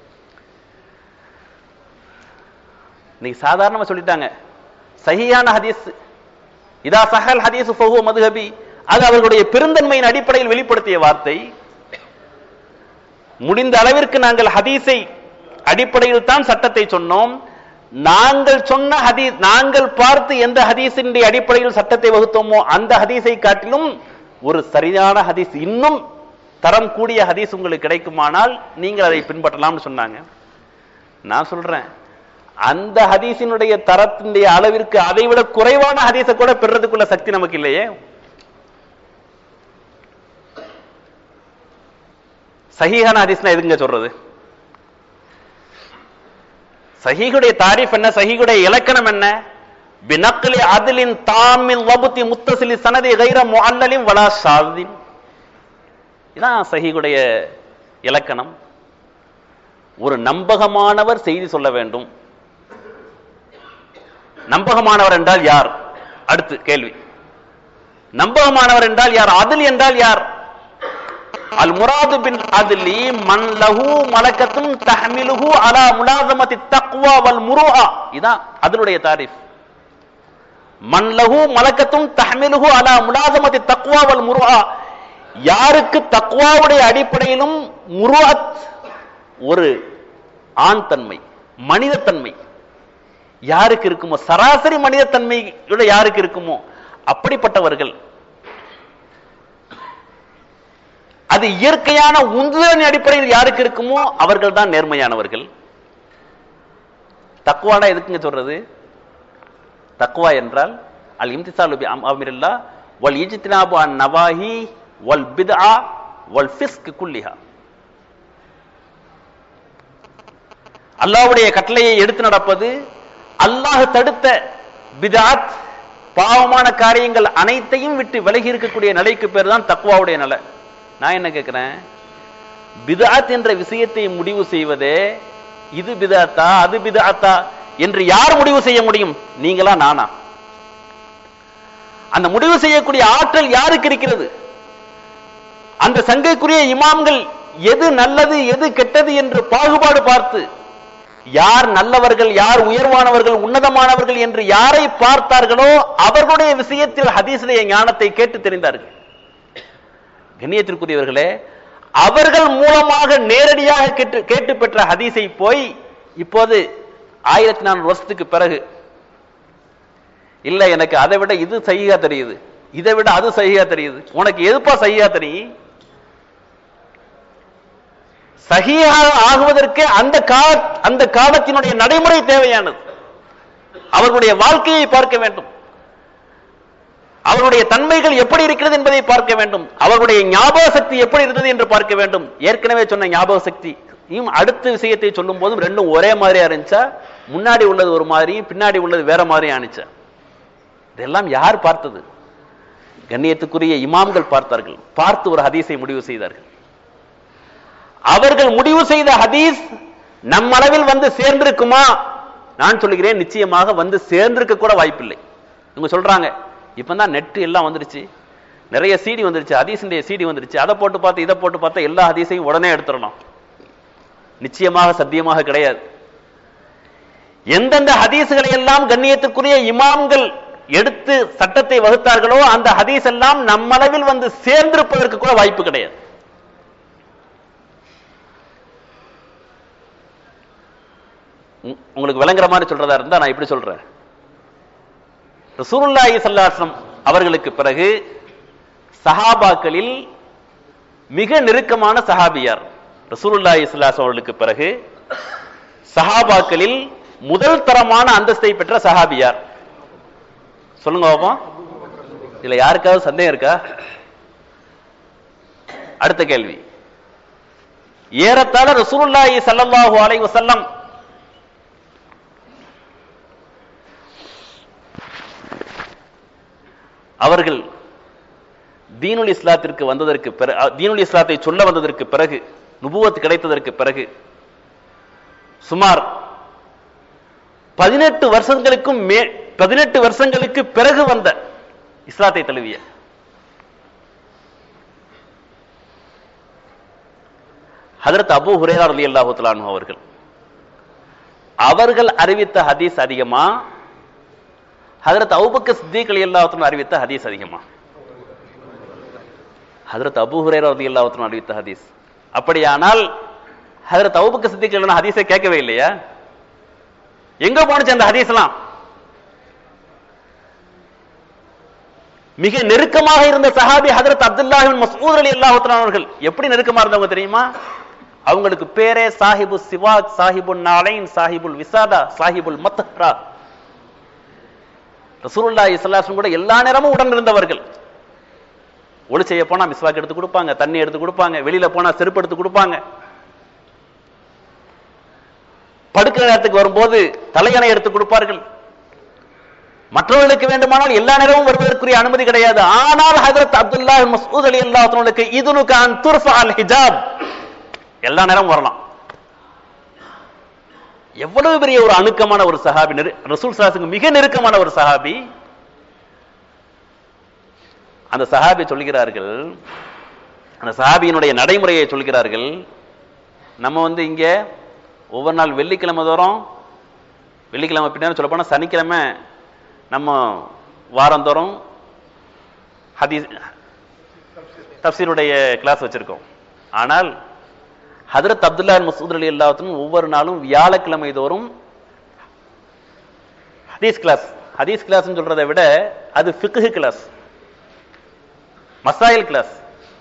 Speaker 1: நீங்க சாதாரணமா சொல்லிட்டாங்க சஹியான ஹதீஸ் இதா சஹல் ஹதீஸ் ஃபஹு மதுஹபி அது அவர்களுடைய பெருந்தன்மையின் அடிப்படையில் வெளிப்படுத்திய வார்த்தை முடிந்த அளவிற்கு நாங்கள் ஹதீஸை அடிப்படையில் தான் சட்டத்தை சொன்னோம் நாங்கள் சொன்ன ஹதீஸ் நாங்கள் பார்த்து எந்த ஹதீஸின் அடிப்படையில் சட்டத்தை வகுத்தோமோ அந்த ஹதீஸை காட்டிலும் ஒரு சரியான ஹதீஸ் இன்னும் தரம் கூடிய ஹதீஸ் உங்களுக்கு கிடைக்குமானால் நீங்கள் அதை பின்பற்றலாம்னு சொன்னாங்க நான் சொல்றேன் அந்த ஹதீஸினுடைய தரத்தினுடைய அளவிற்கு அதை விட குறைவான ஹதீஸை கூட பெறதுக்குள்ள சக்தி நமக்கு இல்லையே சஹீஹான ஹதீஸ்னா எதுங்க சொல்றது சஹீகுடைய தாரிஃப் என்ன சஹீகுடைய இலக்கணம் என்ன பினக்லி அதிலின் தாமில் வபுத்தி முத்தசிலி சனதி கைர முஅல்லலின் வலா ஷாதின் இதான் சஹீகுடைய இலக்கணம் ஒரு நம்பகமானவர் செய்தி சொல்ல வேண்டும் நம்பகமானவர் என்றால் யார் அடுத்து கேள்வி நம்பகமானவர் என்றால் யார் அதில் என்றால் யார் அல் முராது பின் அதிலி மன் லஹு மலக்கத்தும் தஹ்மிலுஹு அலா முலாசமதி தக்வா வல் முருஆ இதான் அதனுடைய தாரிஃப் மன் லஹு மலக்கத்தும் தஹ்மிலுஹு அலா முலாசமதி தக்வா வல் முருஆ யாருக்கு தக்வாவுடைய அடிப்படையிலும் முருஅத் ஒரு ஆண் தன்மை மனிதத்தன்மை யாருக்கு இருக்குமோ சராசரி மனிதத்தன்மையோட யாருக்கு இருக்குமோ அப்படிப்பட்டவர்கள் அது இயற்கையான உந்துதலின் அடிப்படையில் யாருக்கு இருக்குமோ அவர்கள் தான் நேர்மையானவர்கள் தக்குவானா எதுக்குங்க சொல்றது தக்குவா என்றால் அல் இம்திசாலு பி அம் அமிரில்லா வல் இஜ்தினாபு அன் நவாஹி வல் பித்ஆ வல் ஃபிஸ்க் குல்லிஹா அல்லாஹ்வுடைய கட்டளையை எடுத்து நடப்பது அல்லாஹ் தடுத்த பிதாத் பாவமான காரியங்கள் அனைத்தையும் விட்டு விலகி இருக்கக்கூடிய நிலைக்கு பேர் தான் தக்குவாவுடைய நிலை நான் என்ன கேட்கிறேன் பிதாத் என்ற விஷயத்தை முடிவு செய்வதே இது பிதாத்தா அது பிதாத்தா என்று யார் முடிவு செய்ய முடியும் நீங்களா நானா அந்த முடிவு செய்யக்கூடிய ஆற்றல் யாருக்கு இருக்கிறது அந்த சங்கைக்குரிய இமாம்கள் எது நல்லது எது கெட்டது என்று பாகுபாடு பார்த்து யார் நல்லவர்கள் யார் உயர்வானவர்கள் உன்னதமானவர்கள் என்று யாரை பார்த்தார்களோ அவர்களுடைய விஷயத்தில் ஹதீஸுடைய ஞானத்தை கேட்டு தெரிந்தார்கள் கண்ணியத்திற்குரியவர்களே அவர்கள் மூலமாக நேரடியாக கேட்டு கேட்டு பெற்ற ஹதீஸை போய் இப்போது ஆயிரத்தி நானூறு வருஷத்துக்கு பிறகு இல்ல எனக்கு அதை விட இது சையா தெரியுது இதை விட அது சையா தெரியுது உனக்கு எதுப்பா சையா தெரியும் சகியாக ஆகுவதற்கு அந்த கால அந்த காலத்தினுடைய நடைமுறை தேவையானது அவர்களுடைய வாழ்க்கையை பார்க்க வேண்டும் அவர்களுடைய தன்மைகள் எப்படி இருக்கிறது என்பதை பார்க்க வேண்டும் அவர்களுடைய ஞாபக சக்தி எப்படி இருந்தது என்று பார்க்க வேண்டும் ஏற்கனவே சொன்ன ஞாபக சக்தி அடுத்த விஷயத்தை சொல்லும் போதும் ரெண்டும் ஒரே மாதிரியா இருந்துச்சா முன்னாடி உள்ளது ஒரு மாதிரியும் பின்னாடி உள்ளது வேற மாதிரியும் ஆனிச்சா இதெல்லாம் யார் பார்த்தது கண்ணியத்துக்குரிய இமாம்கள் பார்த்தார்கள் பார்த்து ஒரு ஹதீஸை முடிவு செய்தார்கள் அவர்கள் முடிவு செய்த ஹதீஸ் நம் அளவில் வந்து சேர்ந்திருக்குமா நான் சொல்லுகிறேன் நிச்சயமாக வந்து சேர்ந்திருக்க கூட வாய்ப்பில்லை இவங்க சொல்றாங்க இப்பதான் நெட் எல்லாம் வந்துருச்சு நிறைய சிடி வந்துருச்சு ஹதீஸுடைய சிடி வந்துருச்சு அதை போட்டு பார்த்து இதை போட்டு பார்த்தா எல்லா ஹதீஸையும் உடனே எடுத்துடலாம் நிச்சயமாக சத்தியமாக கிடையாது எந்தெந்த ஹதீஸுகளை எல்லாம் கண்ணியத்துக்குரிய இமாம்கள் எடுத்து சட்டத்தை வகுத்தார்களோ அந்த ஹதீஸ் எல்லாம் நம்மளவில் வந்து சேர்ந்திருப்பதற்கு கூட வாய்ப்பு கிடையாது உங்களுக்கு விளங்குற மாதிரி சொல்றதா இருந்தா நான் இப்படி சொல்றேன் ரசூலுல்லாஹி ஸல்லல்லாஹு அவர்களுக்கு பிறகு சஹாபாக்களில் மிக நெருக்கமான சஹாபியார் ரசூலுல்லாஹி ஸல்லல்லாஹு அவர்களுக்கு பிறகு சஹாபாக்களில் முதல் தரமான அந்தஸ்தை பெற்ற சஹாபியார் சொல்லுங்க பாப்போம் இதுல யாருக்காவது சந்தேகம் இருக்கா அடுத்த கேள்வி ஏறத்தாழ ரசூலுல்லாஹி ஸல்லல்லாஹு அலைஹி வஸல்லம் அவர்கள் தீனுல் இஸ்லாத்திற்கு வந்ததற்கு பிறகு தீனுல் இஸ்லாத்தை சொல்ல வந்ததற்கு பிறகு நுபுவத் கிடைத்ததற்கு பிறகு சுமார் பதினெட்டு வருஷங்களுக்கும் மே பதினெட்டு வருஷங்களுக்கு பிறகு வந்த இஸ்லாத்தை தழுவிய ஹதரத் அபு ஹுரேரா அலி அல்லாஹு அவர்கள் அவர்கள் அறிவித்த ஹதீஸ் அதிகமா ஹதரத் அவுபக்க சித்திக் அலி அல்லாஹுத்தன் அறிவித்த ஹதீஸ் அதிகமா ஹதரத் அபு ஹுரேரா ரதி அல்லாஹுத்தன் அறிவித்த ஹதீஸ் அப்படியானால் ஹதரத் அவுபக்க சித்திக் இல்லைன்னா ஹதீஸை கேட்கவே இல்லையா எங்க போனுச்சு அந்த ஹதீஸ் எல்லாம் மிக நெருக்கமாக இருந்த சஹாபி ஹதரத் அப்துல்லாஹின் மசூத் அலி அல்லாஹுத்தன் அவர்கள் எப்படி நெருக்கமா இருந்தவங்க தெரியுமா அவங்களுக்கு பேரே சாஹிபு சிவாக் சாஹிபுல் நாளைன் சாஹிபுல் விசாதா சாஹிபுல் மத்ஹரா ரசூலுல்லா இஸ்லாசம் கூட எல்லா நேரமும் உடன் இருந்தவர்கள் ஒளி செய்ய போனா மிஸ்வாக் எடுத்து கொடுப்பாங்க தண்ணி எடுத்து கொடுப்பாங்க வெளியில போனா செருப்பு எடுத்து கொடுப்பாங்க படுக்கிற நேரத்துக்கு வரும்போது தலையணை எடுத்து கொடுப்பார்கள் மற்றவர்களுக்கு வேண்டுமானால் எல்லா நேரமும் வருவதற்குரிய அனுமதி கிடையாது ஆனால் ஹதரத் அப்துல்லா மசூத் அலி அல்லாஹனுக்கு இதுனுக்கு அன் துர்ஃபா அல் ஹிஜாப் எல்லா நேரமும் வரலாம் எவ்வளவு பெரிய ஒரு அணுக்கமான ஒரு சஹாபி ரசூல் சாசுக்கு மிக நெருக்கமான ஒரு சஹாபி அந்த சஹாபி சொல்கிறார்கள் அந்த சஹாபியினுடைய நடைமுறையை சொல்கிறார்கள் நம்ம வந்து இங்க ஒவ்வொரு நாள் வெள்ளிக்கிழமை தோறும் வெள்ளிக்கிழமை பின்னாடி சொல்ல போனா சனிக்கிழமை நம்ம வாரந்தோறும் ஹதீஸ் தப்சீருடைய கிளாஸ் வச்சிருக்கோம் ஆனால் ஹதரத் அப்துல்லா மசூத் அலி அல்லாத்தும் ஒவ்வொரு நாளும் வியாழக்கிழமை தோறும் ஹதீஸ் கிளாஸ் ஹதீஸ் கிளாஸ் சொல்றதை விட அது ஃபிக்ஹு கிளாஸ் மசாயில் கிளாஸ்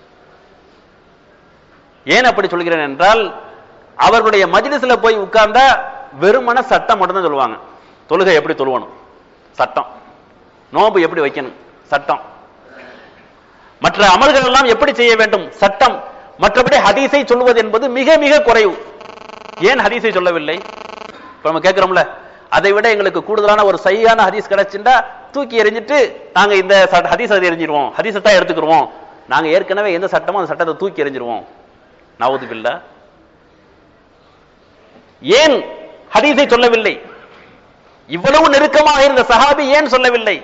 Speaker 1: ஏன் அப்படி சொல்கிறேன் என்றால் அவர்களுடைய மஜ்லிஸ்ல போய் உட்கார்ந்தா வெறுமன சட்டம் மட்டும் தான் சொல்லுவாங்க தொழுகை எப்படி தொழுவணும் சட்டம் நோம்பு எப்படி வைக்கணும் சட்டம் மற்ற அமல்கள் எல்லாம் எப்படி செய்ய வேண்டும் சட்டம் மற்றபடி ஹதீஸை சொல்வது என்பது மிக மிக குறைவு ஏன் ஹதீஸை சொல்லவில்லை இப்ப நம்ம கேட்கிறோம்ல அதை விட எங்களுக்கு கூடுதலான ஒரு சரியான ஹதீஸ் கிடைச்சுட்டா தூக்கி எறிஞ்சிட்டு நாங்க இந்த சட்ட- ஹதீஸ் அதை எறிஞ்சிருவோம் ஹதீஸை தான் எடுத்துக்கிருவோம் நாங்க ஏற்கனவே எந்த சட்டமோ அந்த சட்டத்தை தூக்கி எறிஞ்சிருவோம் நாவது பில்லா ஏன் ஹதீஸை சொல்லவில்லை இவ்வளவு நெருக்கமாக இருந்த சஹாபி ஏன் சொல்லவில்லை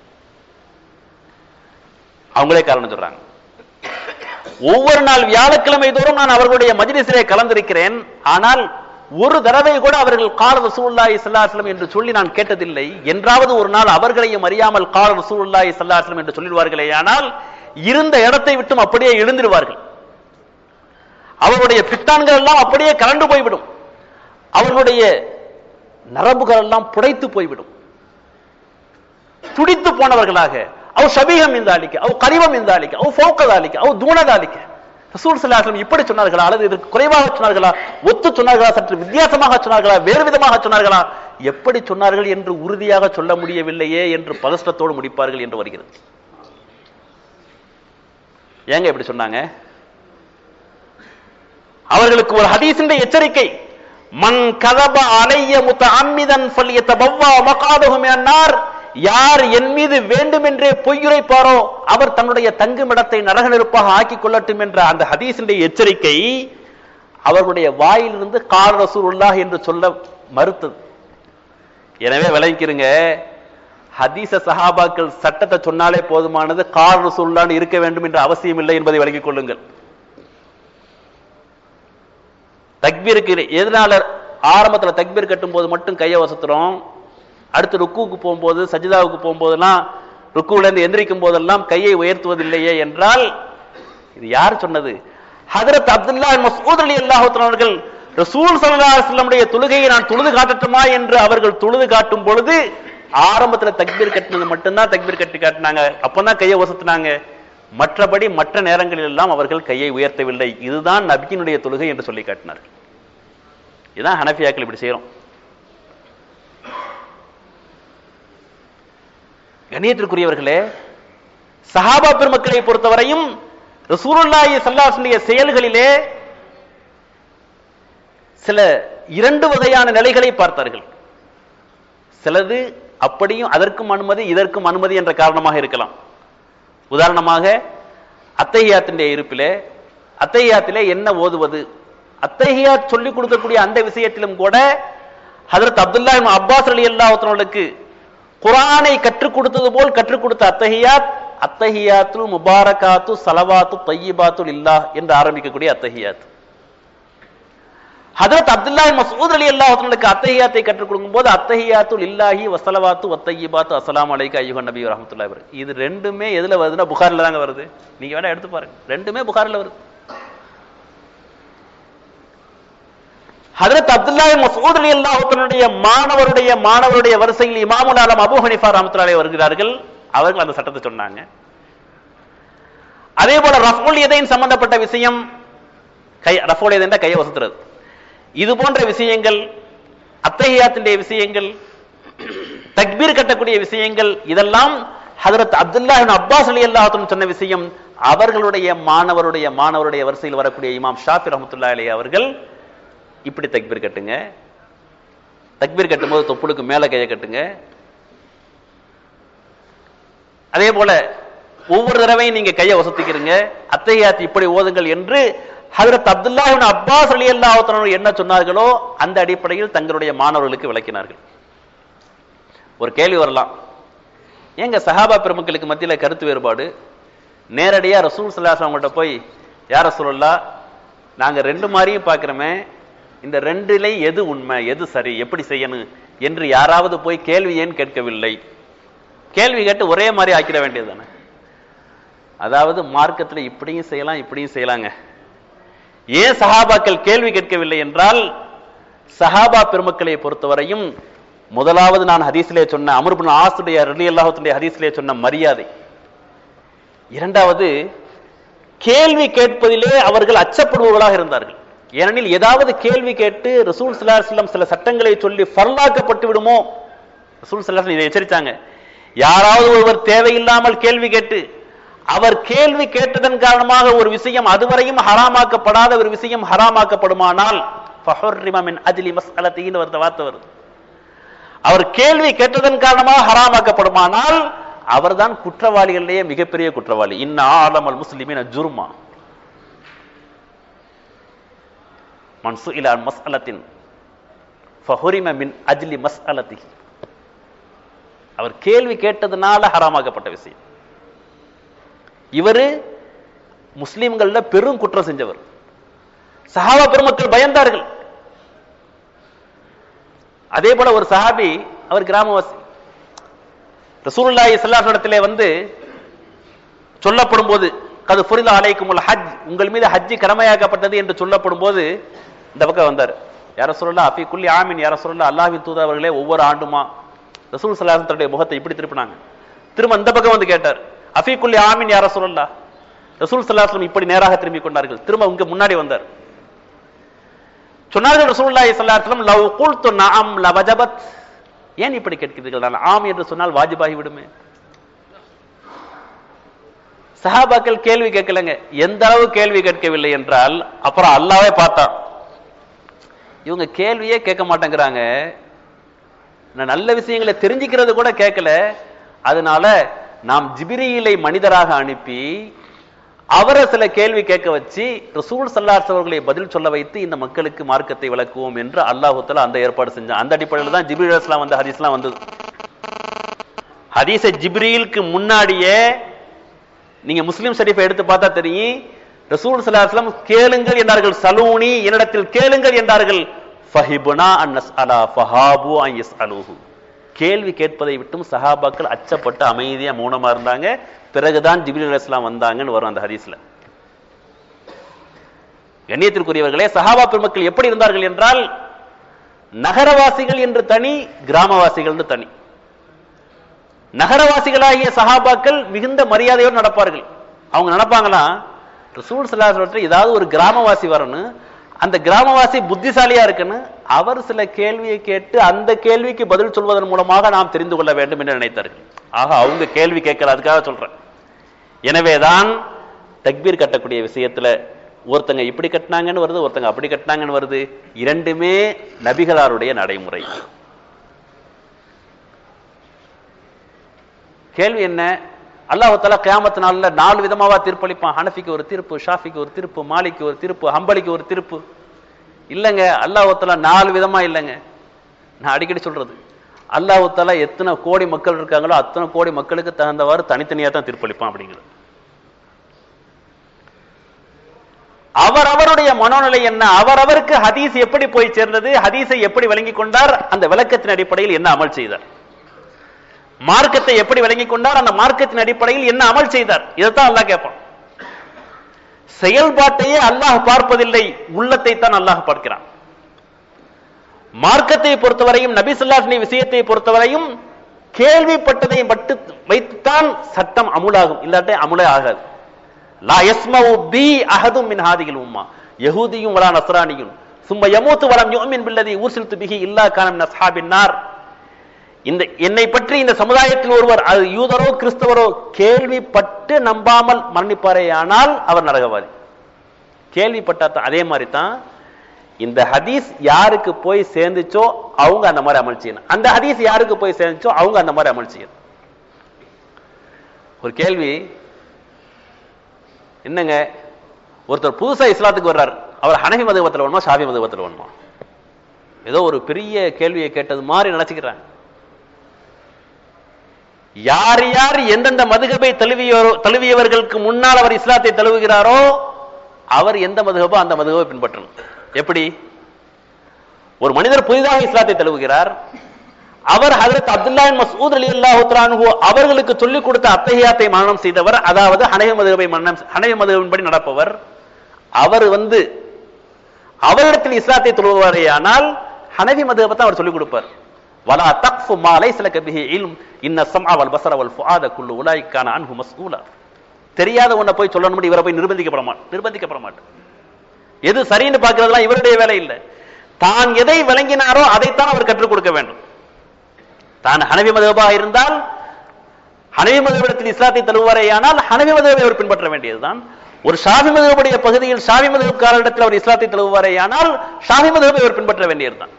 Speaker 1: அவங்களே காரணம் சொல்றாங்க ஒவ்வொரு நாள் வியாழக்கிழமை தோறும் நான் அவர்களுடைய மஜ்லிஸிலே கலந்திருக்கிறேன் ஆனால் ஒரு தடவை கூட அவர்கள் கால ரசூலுல்லாஹி ஸல்லல்லாஹு அலைஹி வஸல்லம் என்று சொல்லி நான் கேட்டதில்லை என்றாவது ஒரு நாள் அவர்களையும் அறியாமல் கால ரசூலுல்லாஹி ஸல்லல்லாஹு அலைஹி வஸல்லம் என்று சொல்லிடுவார்களே ஆனால் இருந்த இடத்தை விட்டும் அப்படியே எழுந்திருவார்கள் அவர்களுடைய பித்தான்கள் எல்லாம் அப்படியே கரண்டு போய்விடும் அவர்களுடைய நரம்புகள் எல்லாம் புடைத்து போய்விடும் துடித்து போனவர்களாக அவ் சபீகம் இந்த அளிக்க அவ் கரிவம் இந்த அளிக்க அவ் ஃபோக்கத அளிக்க அவ் தூணத அளிக்க ரசூல் ஸல்லல்லாஹு இப்படி சொன்னார்களா அல்லது இதற்கு குறைவாக சொன்னார்களா ஒத்து சொன்னார்களா சற்று வித்தியாசமாக சொன்னார்களா வேறு விதமாக சொன்னார்களா எப்படி சொன்னார்கள் என்று உறுதியாக சொல்ல முடியவில்லையே என்று பதஷ்டத்தோடு முடிப்பார்கள் என்று வருகிறது ஏங்க இப்படி சொன்னாங்க அவர்களுக்கு ஒரு ஹதீஸின் எச்சரிக்கை மன் கதப அலைய முத்த அம்மிதன் ஃபல்யதபவ்வா மகாதஹு மினன்னார் யார் என் மீது வேண்டுமென்றே பொய்யுரைப்பாரோ அவர் தன்னுடைய தங்குமிடத்தை நரக நெருப்பாக ஆக்கிக் கொள்ளட்டும் என்ற அந்த ஹதீஸின் எச்சரிக்கை அவர்களுடைய வாயிலிருந்து கால ரசூலுல்லாஹ் என்று சொல்ல மறுத்தது எனவே விளங்கிக்கிறங்க ஹதீஸ சஹாபாக்கள் சட்டத்தை சொன்னாலே போதுமானது கால் ரசூலுல்லாஹ்னு இருக்க வேண்டும் என்ற அவசியம் இல்லை என்பதை விளங்கிக் கொள்ளுங்கள் தக்பீருக்கு எதனால ஆரம்பத்துல தக்பீர் கட்டும் போது மட்டும் கையை வசத்துறோம் அடுத்து ருக்குவுக்கு போகும்போது சஜிதாவுக்கு போகும்போதெல்லாம் ருக்குவுல இருந்து எந்திரிக்கும் போதெல்லாம் கையை உயர்த்துவதில்லையே என்றால் இது யார் சொன்னது ஹதரத் அப்துல்லா மசூத் அலி அல்லாஹு அவர்கள் ரசூல் ஸல்லல்லாஹு அலைஹி வஸல்லமுடைய தொழுகையை நான் தொழுது காட்டட்டுமா என்று அவர்கள் தொழுது காட்டும் பொழுது ஆரம்பத்துல தக்பீர் கட்டினது மட்டும்தான் தக்பீர் கட்டி காட்டினாங்க அப்பதான் கையை வசத்துனாங்க மற்றபடி மற்ற நேரங்களில் எல்லாம் அவர்கள் கையை உயர்த்தவில்லை இதுதான் நபியினுடைய தொழுகை என்று சொல்லி காட்டினார்கள் இதுதான் ஹனஃபியாக்கள் இப்படி செய்யறோம் கண்ணியத்திற்குரியவர்களே சஹாபா பெருமக்களை பொறுத்தவரையும் ரசூலுல்லாஹி ஸல்லல்லாஹு செயல்களிலே சில இரண்டு வகையான நிலைகளை பார்த்தார்கள் சிலது அப்படியும் அதற்கும் அனுமதி இதற்கும் அனுமதி என்ற காரணமாக இருக்கலாம் உதாரணமாக அத்தையாத்தினுடைய இருப்பிலே அத்தையாத்திலே என்ன ஓதுவது அத்தையாத் சொல்லிக் கொடுக்கக்கூடிய அந்த விஷயத்திலும் கூட ஹதரத் அப்துல்லா இப்னு அப்பாஸ் அலி அல்லாஹர்களுக்கு குரானை கற்றுக் கொடுத்தது போல் கற்றுக் கொடுத்த அத்தஹியாத் அத்தஹியாத்துல் முபாரகாத்து சலவாத்து தையிபாத்துல் இல்லாஹ் என்று ஆரம்பிக்கக்கூடிய அத்தஹியாத் ஹதரத் அப்துல்லா மசூத் அலி அல்லாஹர்களுக்கு அத்தஹியாத்தை கற்றுக் கொடுக்கும் போது அத்தஹியாத்துல் இல்லாஹி வசலவாத்து வத்தையிபாத்து அஸ்ஸலாமு அலைக்க ஐயுஹன் நபி வரஹ்மத்துல்லாஹி வபரக் இது ரெண்டுமே எதுல வருதுன்னா புகாரில தாங்க வருது நீங்க வேணா எடுத்து பாருங்க ரெண்டுமே புகாரில வருது ஹதரத் அப்துல்லா மசூத் அலி அல்லாஹுடைய மாணவருடைய மாணவருடைய வரிசையில் இமாமுல் ஆலம் அபூ ஹனிஃபா ரஹ்மத்துல்லாஹி வருகிறார்கள் அவர்கள் அந்த சட்டத்தை சொன்னாங்க அதே போல ரஃபுல் எதைன் சம்பந்தப்பட்ட விஷயம் கை ரஃபுல் எதைன் கையை வசத்துறது இது போன்ற விஷயங்கள் அத்தகையாத்தினுடைய விஷயங்கள் தக்பீர் கட்டக்கூடிய விஷயங்கள் இதெல்லாம் ஹதரத் அப்துல்லா இப்னு அப்பாஸ் அலி அல்லாஹ் சொன்ன விஷயம் அவர்களுடைய மாணவருடைய மாணவருடைய வரிசையில் வரக்கூடிய இமாம் ஷாஃபி ரஹமத்துல்லா அலி அவர்கள் இப்படி தக்பீர் கட்டுங்க தக்பீர் கட்டும்போது தொப்புளுக்கு மேல கையை கட்டுங்க அதே போல ஒவ்வொரு தடவையும் நீங்க கையை வசத்திக்கிறீங்க அத்தையாத்தி இப்படி ஓதுங்கள் என்று ஹதரத் அப்துல்லா இப்னு அப்பாஸ் அலி அல்லாஹ் என்ன சொன்னார்களோ அந்த அடிப்படையில் தங்களுடைய மாணவர்களுக்கு விளக்கினார்கள் ஒரு கேள்வி வரலாம் ஏங்க சஹாபா பெருமக்களுக்கு மத்தியில கருத்து வேறுபாடு நேரடியா ரசூல் சல்லாஸ் அவங்கள்ட்ட போய் யார் ரசூலுல்லா நாங்க ரெண்டு மாதிரியும் பார்க்கிறோமே இந்த ரெண்டிலே எது உண்மை எது சரி எப்படி செய்யணும் என்று யாராவது போய் கேள்வி ஏன் கேட்கவில்லை கேள்வி கேட்டு ஒரே மாதிரி ஆக்கிட வேண்டியது தானே அதாவது மார்க்கத்துல இப்படியும் செய்யலாம் இப்படியும் செய்யலாங்க ஏன் சஹாபாக்கள் கேள்வி கேட்கவில்லை என்றால் சஹாபா பெருமக்களை பொறுத்தவரையும் முதலாவது நான் ஹதீஸிலே சொன்ன அமர்பின் ஆசுடைய ரலி அல்லாஹத்துடைய ஹதீஸிலே சொன்ன மரியாதை இரண்டாவது கேள்வி கேட்பதிலே அவர்கள் அச்சப்படுபவர்களாக இருந்தார்கள் ஏனெனில் ஏதாவது கேள்வி கேட்டு ரசூல் சல்லாஹம் சில சட்டங்களை சொல்லி ஃபர்லாக்கப்பட்டு விடுமோ ரசூல் சல்லாஹம் இதை எச்சரித்தாங்க யாராவது ஒருவர் தேவையில்லாமல் கேள்வி கேட்டு அவர் கேள்வி கேட்டதன் காரணமாக ஒரு விஷயம் அதுவரையும் ஹராமாக்கப்படாத ஒரு விஷயம் ஹராமாக்கப்படுமானால் ஃபஹுர்ரிம மின் அஜ்லி மஸ்அலத்தின்னு வருது வார்த்தை வருது அவர் கேள்வி கேட்டதன் காரணமாக ஹராமாக்கப்படுமானால் அவர்தான் குற்றவாளிகளிலேயே மிகப்பெரிய குற்றவாளி இன்ன ஆலமல் முஸ்லிமின் ஜுர்மா மன்சு இலா மஸ்அலத்தின் ஃபஹுரிம மின் அஜ்லி மஸ்அலத்தி அவர் கேள்வி கேட்டதுனால ஹராமாக்கப்பட்ட விஷயம் இவரு முஸ்லிம்கள்ல பெரும் குற்றம் செஞ்சவர் சஹாபா பெருமக்கள் பயந்தார்கள் அதே போல ஒரு சஹாபி அவர் கிராமவாசி ரசூலுல்லாஹி ஸல்லல்லாஹு இடத்திலே வந்து சொல்லப்படும் போது கது ஃபுரித அலைக்குமுல் ஹஜ் உங்கள் மீது ஹஜ்ஜி கடமையாக்கப்பட்டது என்று சொல்லப்படும் போது இந்த பக்கம் வந்தார் யார சொல்லலாம் அஃபி குல்லி ஆமீன் யார சொல்லலாம் அல்லாஹ்வின் தூதர் அவர்களே ஒவ்வொரு ஆண்டுமா ரசூல் ஸல்லல்லாஹு அலைஹி தன்னுடைய முகத்தை இப்படி திருப்பினாங்க திரும்ப இந்த பக்கம் வந்து கேட்டார் அஃபி குல்லி ஆமீன் யார சொல்லலாம் ரசூல் ஸல்லல்லாஹு அலைஹி இப்படி நேராக திரும்பி கொண்டார்கள் திரும்ப இங்க முன்னாடி வந்தார் சொன்னார்கள் ரசூலுல்லாஹி ஸல்லல்லாஹு அலைஹி வஸல்லம் லவ் குல்து நஅம் லவஜபத் ஏன் இப்படி கேட்கிறீர்கள் நான் ஆம் என்று சொன்னால் வாஜிபாகி விடுமே சஹாபாக்கள் கேள்வி கேட்கலங்க எந்த அளவு கேள்வி கேட்கவில்லை என்றால் அப்புறம் அல்லாவே பார்த்தான் இவங்க கேள்வியே கேட்க மாட்டேங்கிறாங்க நான் நல்ல விஷயங்களை தெரிஞ்சுக்கிறது கூட கேட்கல அதனால நாம் ஜிபிரியிலை மனிதராக அனுப்பி அவரை சில கேள்வி கேட்க வச்சு ரசூல் சல்லாஸ் அவர்களை பதில் சொல்ல வைத்து இந்த மக்களுக்கு மார்க்கத்தை விளக்குவோம் என்று அல்லாஹுத்தலா அந்த ஏற்பாடு செஞ்சான் அந்த அடிப்படையில் தான் ஜிப்ரீல் அஸ்லாம் வந்த ஹதீஸ்லாம் வந்தது ஹதீஸ ஜிப்ரீலுக்கு முன்னாடியே நீங்க முஸ்லிம் ஷரீஃபை எடுத்து பார்த்தா தெரியும் ரசூல் சல்லாஹ்லாம் கேளுங்கள் என்றார்கள் சலூனி என்னிடத்தில் கேளுங்கள் என்றார்கள் ஃபஹிபுனா அன்னஸ் அலா ஃபஹாபு அன் எஸ் அலூஹு கேள்வி கேட்பதை விட்டும் சஹாபாக்கள் அச்சப்பட்டு அமைதியா மௌனமா இருந்தாங்க பிறகுதான் ஜிபில் அலிஸ்லாம் வந்தாங்கன்னு வரும் அந்த ஹதீஸ்ல கண்ணியத்திற்குரியவர்களே சஹாபா பெருமக்கள் எப்படி இருந்தார்கள் என்றால் நகரவாசிகள் என்று தனி கிராமவாசிகள் என்று தனி நகரவாசிகளாகிய சஹாபாக்கள் மிகுந்த மரியாதையோடு நடப்பார்கள் அவங்க நடப்பாங்களா ரசூல் சல்லாஹ் ஏதாவது ஒரு கிராமவாசி வரணும் அந்த கிராமவாசி புத்திசாலியா இருக்குன்னு அவர் சில கேள்வியை கேட்டு அந்த கேள்விக்கு பதில் சொல்வதன் மூலமாக நாம் தெரிந்து கொள்ள வேண்டும் என்று நினைத்தார்கள் ஆக அவங்க கேள்வி கேட்கல அதுக்காக சொல்றேன் எனவேதான் தக்பீர் கட்டக்கூடிய விஷயத்துல ஒருத்தங்க இப்படி கட்டினாங்கன்னு வருது ஒருத்தங்க அப்படி கட்டினாங்கன்னு வருது இரண்டுமே நபிகளாருடைய நடைமுறை கேள்வி என்ன அல்லாஹால கியாமத்து நாள்ல நாலு விதமாவா தீர்ப்பளிப்பான் ஹனஃபிக்கு ஒரு தீர்ப்பு ஷாஃபிக்கு ஒரு தீர்ப்பு மாலிக்கு ஒரு தீர்ப்பு ஹம்பலிக்கு ஒரு தீர்ப்பு இல்லைங்க அல்லாஹால நாலு விதமா இல்லைங்க நான் அடிக்கடி சொல்றது அல்லாஹால எத்தனை கோடி மக்கள் இருக்காங்களோ அத்தனை கோடி மக்களுக்கு தகுந்தவாறு தனித்தனியா தான் தீர்ப்பளிப்பான் அப்படிங்கிறது அவர் அவருடைய மனோநிலை என்ன அவர் அவருக்கு ஹதீஸ் எப்படி போய் சேர்ந்தது ஹதீஸை எப்படி விளங்கி கொண்டார் அந்த விளக்கத்தின் அடிப்படையில் என்ன அமல் செய்தார் மார்க்கத்தை எப்படி விளங்கி கொண்டார் அந்த மார்க்கத்தின் அடிப்படையில் என்ன அமல் செய்தார் இதைத்தான் அல்லாஹ் கேட்பான் செயல்பாட்டையே அல்லாஹ் பார்ப்பதில்லை உள்ளத்தை தான் அல்லாஹ் பார்க்கிறான் மார்க்கத்தை பொறுத்தவரையும் நபி சொல்லாஹி விஷயத்தை பொறுத்தவரையும் கேள்விப்பட்டதை மட்டும் வைத்துத்தான் சட்டம் அமுலாகும் இல்லாட்டே அமுலே ஆகாது லா யஸ்மவு பி அஹதும் மின் ஹாதிகள் உம்மா யஹூதியும் வலா நஸ்ரானியும் சும்ம யமூத்து வலம் யுமின் பில்லதி ஊர்சில்து பிஹி இல்லா கானம் நஸ்ஹாபின் நார் இந்த என்னை பற்றி இந்த சமுதாயத்தில் ஒருவர் அது யூதரோ கிறிஸ்தவரோ கேள்விப்பட்டு நம்பாமல் மரணிப்பாரே ஆனால் அவர் நரகவாதி கேள்விப்பட்டா அதே மாதிரி தான் இந்த ஹதீஸ் யாருக்கு போய் சேர்ந்துச்சோ அவங்க அந்த மாதிரி அமல் செய்யணும் அந்த ஹதீஸ் யாருக்கு போய் சேர்ந்துச்சோ அவங்க அந்த மாதிரி அமல் செய்யணும் ஒரு கேள்வி என்னங்க ஒருத்தர் புதுசா இஸ்லாத்துக்கு வர்றார் அவர் ஹனஃபி மதுவத்தில் வேணுமா ஷாஃபி மதுவத்தில் வேணுமா ஏதோ ஒரு பெரிய கேள்வியை கேட்டது மாதிரி நினைச்சுக்கிறாங்க யார் யார் எந்தெந்த மதுகபை தழுவியவரோ தழுவியவர்களுக்கு முன்னால் அவர் இஸ்லாத்தை தழுவுகிறாரோ அவர் எந்த மதுகபோ அந்த மதுகபை பின்பற்றணும் எப்படி ஒரு மனிதர் புதிதாக இஸ்லாத்தை தழுவுகிறார் அவர் ஹதரத் அப்துல்லாஹின் மசூத் அலி அல்லாஹு அவர்களுக்கு சொல்லிக் கொடுத்த அத்தகையாத்தை மரணம் செய்தவர் அதாவது ஹனவி மதுகபை மரணம் ஹனவி மதுகபின்படி நடப்பவர் அவர் வந்து அவரிடத்தில் இஸ்லாத்தை தொழுவாரேயானால் ஹனவி மதுகபை தான் அவர் சொல்லிக் கொடுப்பார் வலா தக்ஃபு மா லைஸ லக பிஹி இல்ம் இன்ன ஸம்அ வல் பஸர வல் ஃபுஆத குல்லு உலாயிக கான அன்ஹு மஸ்ஊலா தெரியாத ஒன்றை போய் சொல்லணும்னு இவரை போய் நிர்பந்திக்கப்பட மாட்டார் நிர்பந்திக்கப்பட மாட்டார் எது சரின்னு பார்க்கிறதெல்லாம் இவருடைய வேலை இல்லை தான் எதை விளங்கினாரோ அதைத்தான் அவர் கற்றுக் கொடுக்க வேண்டும் தான் ஹனவி மதபாக இருந்தால் ஹனவி மதுவிடத்தில் இஸ்லாத்தை தழுவாரேயானால் ஹனவி மதுவை அவர் பின்பற்ற வேண்டியதுதான் ஒரு ஷாஃபி மதுவுடைய பகுதியில் ஷாஃபி மதுவுக்காரரிடத்தில் அவர் இஸ்லாத்தை தழுவாரேயானால் ஷாஃபி மதுவை அவர் பின்பற்ற வேண்டியதுதான்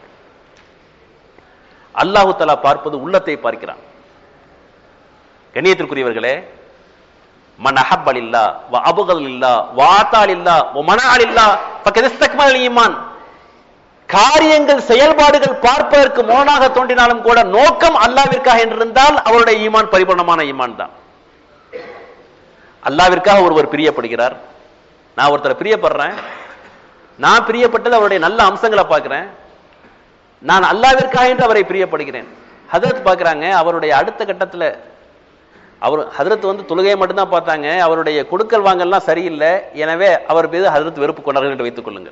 Speaker 1: அல்லாஹு தலா பார்ப்பது உள்ளத்தை பார்க்கிறான் கண்ணியத்திற்குரியவர்களே மன் அஹப் அலில்லா வ அபுகல் இல்லா வாத்தால் இல்லா வ மனால் இல்லா பக்கதிஸ்தக்மல் ஈமான் காரியங்கள் செயல்பாடுகள் பார்ப்பதற்கு மோனாக தோன்றினாலும் கூட நோக்கம் அல்லாவிற்காக என்றிருந்தால் அவருடைய ஈமான் பரிபூர்ணமான ஈமான் தான் அல்லாவிற்காக ஒருவர் பிரியப்படுகிறார் நான் ஒருத்தரை பிரியப்படுறேன் நான் பிரியப்பட்டது அவருடைய நல்ல அம்சங்களை பார்க்கிறேன் நான் அல்லாவிற்காக என்று அவரை பிரியப்படுகிறேன் ஹதரத் பார்க்கறாங்க அவருடைய அடுத்த கட்டத்துல அவர் ஹதரத் வந்து தொழுகையை மட்டும்தான் பார்த்தாங்க அவருடைய கொடுக்கல் வாங்கல்லாம் சரியில்லை எனவே அவர் மீது ஹதரத் வெறுப்பு கொண்டார்கள் என்று வைத்துக் கொள்ளுங்கள்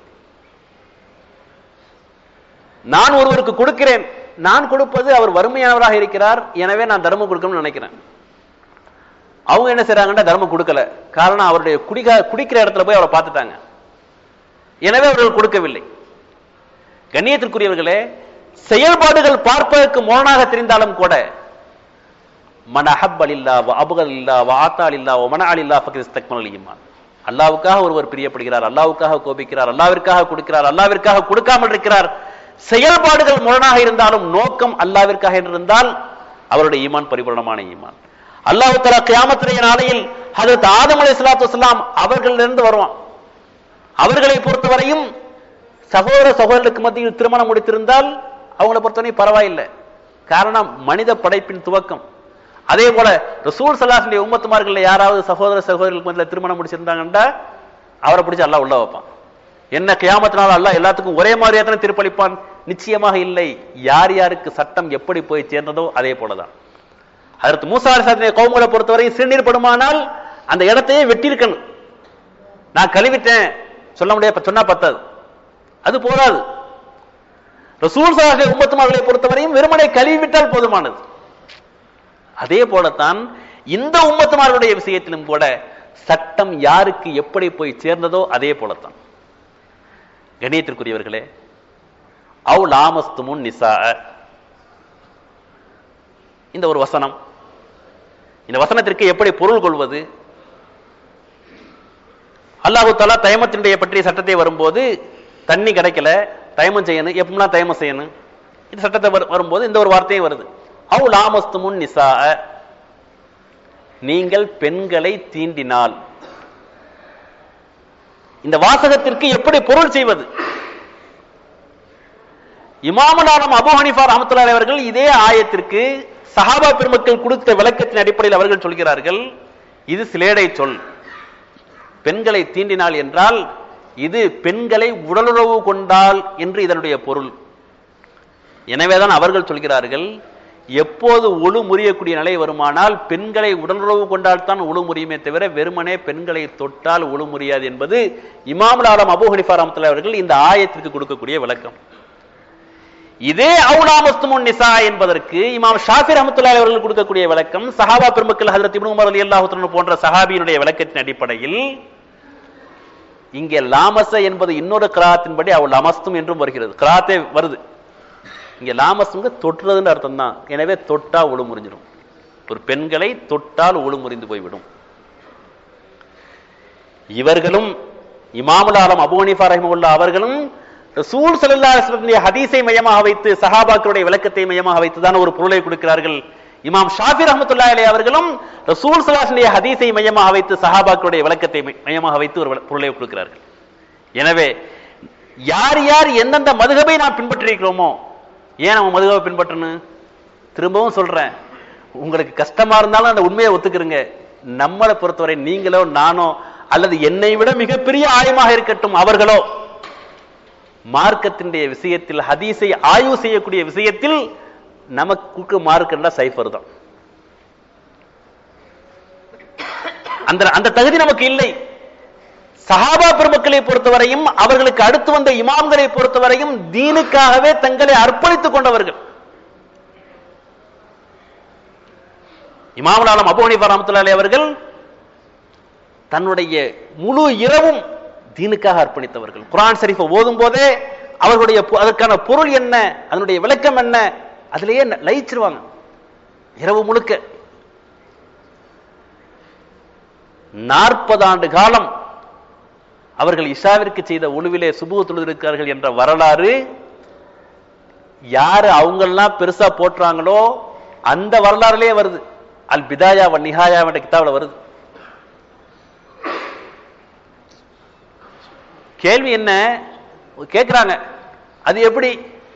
Speaker 1: நான் ஒருவருக்கு கொடுக்கிறேன் நான் கொடுப்பது அவர் வறுமையானவராக இருக்கிறார் எனவே நான் தர்மம் கொடுக்கணும்னு நினைக்கிறேன் அவங்க என்ன செய்றாங்கன்னா தர்மம் கொடுக்கல காரணம் அவருடைய குடிக்க குடிக்கிற இடத்துல போய் அவரை பார்த்துட்டாங்க எனவே அவர்கள் கொடுக்கவில்லை கண்ணியத்திற்குரியவர்களே செயல்பாடுகள் பார்ப்பதற்கு மோனாக தெரிந்தாலும் கூட மன அஹப்பல் இல்லா அபுகல் இல்லா வாத்தால் இல்லா மனால் இல்லா பக்கிஸ்தக்மல் ஈமான் அல்லாவுக்காக ஒருவர் பிரியப்படுகிறார் அல்லாவுக்காக கோபிக்கிறார் அல்லாவிற்காக கொடுக்கிறார் அல்லாவிற்காக கொடுக்காமல் இருக்கிறார் செயல்பாடுகள் முரணாக இருந்தாலும் நோக்கம் அல்லாவிற்காக என்றிருந்தால் அவருடைய ஈமான் பரிபூர்ணமான ஈமான் அல்லாஹு தலா கியாமத்துடைய நாளையில் ஹதரத் ஆதம் அலை சலாத்து வசலாம் அவர்களிலிருந்து வருவான் அவர்களை பொறுத்தவரையும் சகோதர சகோதரர்களுக்கு மத்தியில் திருமணம் முடித்திருந்தால் அவங்களை பொறுத்தவரை பரவாயில்லை காரணம் மனித படைப்பின் துவக்கம் அதே போல ரசூல் சலாஹுடைய உம்மத்துமார்கள் யாராவது சகோதர சகோதரர்களுக்கு மத்தியில் திருமணம் முடிச்சிருந்தாங்கன்னா அவரை பிடிச்சி அல்லாஹ் உள்ள வைப்பான் என்ன கியாமத்தினால அல்லாஹ் எல்லாத்துக்கும் ஒரே மாதிரியா தானே திருப்பளிப்பான் நிச்சயமாக இல்லை யார் யாருக்கு சட்டம் எப்படி போய் சேர்ந்ததோ அதே போலதான் அதற்கு மூசா அலிசாத்தினை கௌமுகளை பொறுத்தவரை சிறுநீர் படுமானால் அந்த இடத்தையே வெட்டியிருக்கணும் நான் கழுவிட்டேன் சொல்ல முடியாது சொன்னா பத்தாது அது போதாது ரசூல் சாஹிப் உம்மத்துமார்களை பொறுத்தவரையும் வெறுமனை கழுவிவிட்டால் போதுமானது அதே போலத்தான் இந்த உம்மத்துமார்களுடைய விஷயத்திலும் கூட சட்டம் யாருக்கு எப்படி போய் சேர்ந்ததோ அதே போலத்தான் கணியத்திற்குரியவர்களே அவு லாமஸ்துமுன் நிசா இந்த ஒரு வசனம் இந்த வசனத்திற்கு எப்படி பொருள் கொள்வது அல்லாஹு தாலா தயமத்தினுடைய பற்றிய சட்டத்தை வரும்போது தண்ணி கிடைக்கல தயமம் செய்யணும் எப்படிலாம் தயமம் செய்யணும் இந்த சட்டத்தை வரும்போது இந்த ஒரு வார்த்தையும் வருது அவு லாமஸ்துமுன் நிசா நீங்கள் பெண்களை தீண்டினால் இந்த வாசகத்திற்கு எப்படி பொருள் செய்வது இமாமலானம் அபு ஹனிஃபா ரஹமத்துல்லாஹி அவர்கள் இதே ஆயத்திற்கு சஹாபா பெருமக்கள் கொடுத்த விளக்கத்தின் அடிப்படையில் அவர்கள் சொல்கிறார்கள் இது சிலேடை சொல் பெண்களை தீண்டினால் என்றால் இது பெண்களை உடலுறவு கொண்டால் என்று இதனுடைய பொருள் எனவேதான் அவர்கள் சொல்கிறார்கள் எப்போது ஒழு முறியக்கூடிய நிலை வருமானால் பெண்களை உடலுறவு கொண்டால் தான் ஒழு முறியுமே தவிர வெறுமனே பெண்களை தொட்டால் ஒழு முறியாது என்பது இமாமுல் ஆலம் அபு ஹனிஃபா ரஹமத்துல்லாஹி அவர்கள் இந்த ஆயத்திற்கு கொடுக்கக்கூடிய விளக்கம் இதே அவுலாமஸ்துமுன் நிசா என்பதற்கு இமாம் ஷாஃபி ரஹமத்துல்லாஹி அவர்கள் கொடுக்கக்கூடிய விளக்கம் சஹாபா பெருமக்கள் ஹஜரத் இப்னு உமர் ரலியல்லாஹு தஆலா போன்ற சஹாபியினுடைய விளக்கத்தின் அடிப்படையில் இங்கே லாமச என்பது இன்னொரு கிராத்தின்படி அவள் லமஸ்தும் என்றும் வருகிறது கிராத்தே வருது இங்க லாமஸ்ங்க தொற்றுறதுன்னு அர்த்தம் தான் எனவே தொட்டா ஒழு முறிஞ்சிடும் ஒரு பெண்களை தொட்டால் ஒழு முறிந்து போய்விடும் இவர்களும் இமாமுல் ஆலம் அபு ஹனீஃபா ரஹிமஹுல்லா அவர்களும் ரசூல் ஸல்லல்லாஹு அலைஹி வஸல்லம் ஹதீஸை மையமாக வைத்து சஹாபாக்களுடைய விளக்கத்தை மையமாக வைத்து தான் ஒரு பொருளை கொடுக்கிறார்கள் இமாம் ஷாஃபி ரஹ்மத்துல்லாஹி அலைஹி அவர்களும் ரசூல் ஸல்லல்லாஹு அலைஹி ஹதீஸை மையமாக வைத்து சஹாபாக்களுடைய விளக்கத்தை மையமாக வைத்து ஒரு பொருளை கொடுக்கிறார்கள் எனவே யார் யார் எந்தெந்த மதுகபை நாம் பின்பற்றிருக்கிறோமோ ஏன் நம்ம மதுகபை பின்பற்றணும் திரும்பவும் சொல்றேன் உங்களுக்கு கஷ்டமா இருந்தாலும் அந்த உண்மையை ஒத்துக்கிறீங்க நம்மளை பொறுத்தவரை நீங்களோ நானோ அல்லது என்னை விட மிகப்பெரிய ஆயமாக இருக்கட்டும் அவர்களோ மார்க்கத்தினுடைய விஷயத்தில் ஹதீஸை ஆய்வு செய்யக்கூடிய விஷயத்தில் நமக்கு மார்க்கண்டா சைஃபர் தான் அந்த அந்த தகுதி நமக்கு இல்லை சஹாபா பெருமக்களை பொறுத்தவரையும் அவர்களுக்கு அடுத்து வந்த இமாம்களை பொறுத்தவரையும் தீனுக்காகவே தங்களை அர்ப்பணித்துக் கொண்டவர்கள் இமாமுல் அபு ஹனீஃபா ரஹ்மத்துல்லாஹி அவர்கள் தன்னுடைய முழு இரவும் தீனுக்காக அர்ப்பணித்தவர்கள் குரான் ஷரீஃபை ஓதும் போதே அவர்களுடைய அதற்கான பொருள் என்ன அதனுடைய விளக்கம் என்ன அதிலேயே லயிச்சிருவாங்க இரவு முழுக்க நாற்பது ஆண்டு காலம் அவர்கள் இஷாவிற்கு செய்த ஒழுவிலே சுபுக தொழுதிருக்கிறார்கள் என்ற வரலாறு யாரு அவங்கெல்லாம் பெருசா போட்டுறாங்களோ அந்த வரலாறுலயே வருது அல் பிதாயா வ நிஹாயா என்ற கிதாபில் வருது கேள்வி என்ன கேட்கிறாங்க அது எப்படி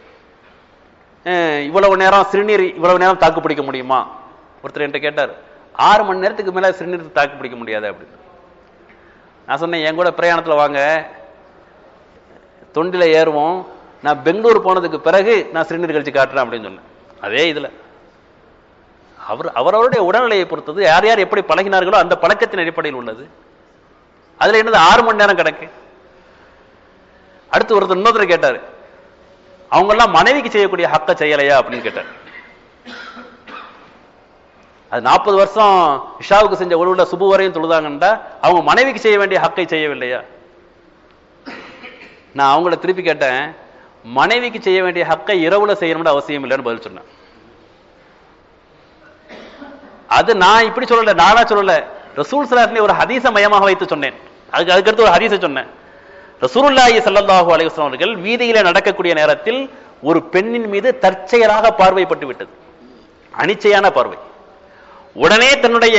Speaker 1: அஹ், இவ்வளவு நேரம் சிறுநீர் இவ்வளவு நேரம் தாக்கு பிடிக்க முடியுமா ஒருத்தர் என்கிட்ட கேட்டார் ஆறு மணி நேரத்துக்கு மேல சிறுநீர் தாக்கு பிடிக்க முடியாது அப்படின்னு நான் சொன்னேன் என் கூட பிரயாணத்துல வாங்க தொண்டில ஏறுவோம் நான் பெங்களூர் போனதுக்கு பிறகு நான் சிறுநீர் கழிச்சு காட்டுறேன் அப்படின்னு சொன்னேன் அதே இதுல அவர் அவரவருடைய உடல்நிலையை பொறுத்தது யார் யார் எப்படி பழகினார்களோ அந்த பழக்கத்தின் அடிப்படையில் உள்ளது அதுல என்னது ஆறு மணி நேரம் கிடக்கு அடுத்து ஒருத்தர் இன்னொருத்தர் கேட்டாரு அவங்க எல்லாம் மனைவிக்கு செய்யக்கூடிய ஹக்க செய்யலையா அப்படின்னு கேட்டார் அது நாற்பது வருஷம் இஷாவுக்கு செஞ்ச ஒழுவுல சுபு வரையும் தொழுதாங்கன்றா அவங்க மனைவிக்கு செய்ய வேண்டிய ஹக்கை செய்யவில்லையா நான் அவங்கள திருப்பி கேட்டேன் மனைவிக்கு செய்ய வேண்டிய ஹக்கை இரவுல செய்யணும்னு அவசியம் இல்லைன்னு பதில் சொன்னேன் அது நான் இப்படி சொல்லல நானா சொல்லல ரசூல் சலாஹ்னி ஒரு ஹதீஸ மையமாக வைத்து சொன்னேன் அதுக்கு அதுக்கடுத்து ஒரு ஹதீஸை சொன்னேன் ரசூலுல்லாஹி ஸல்லல்லாஹு அலைஹி வஸல்லம் அவர்கள் வீதியில நடக்கக்கூடிய நேரத்தில் ஒரு பெண்ணின் மீது தற்செயலாக பார்வைப்பட்டு விட்டது அனிச்சையான பார்வை உடனே தன்னுடைய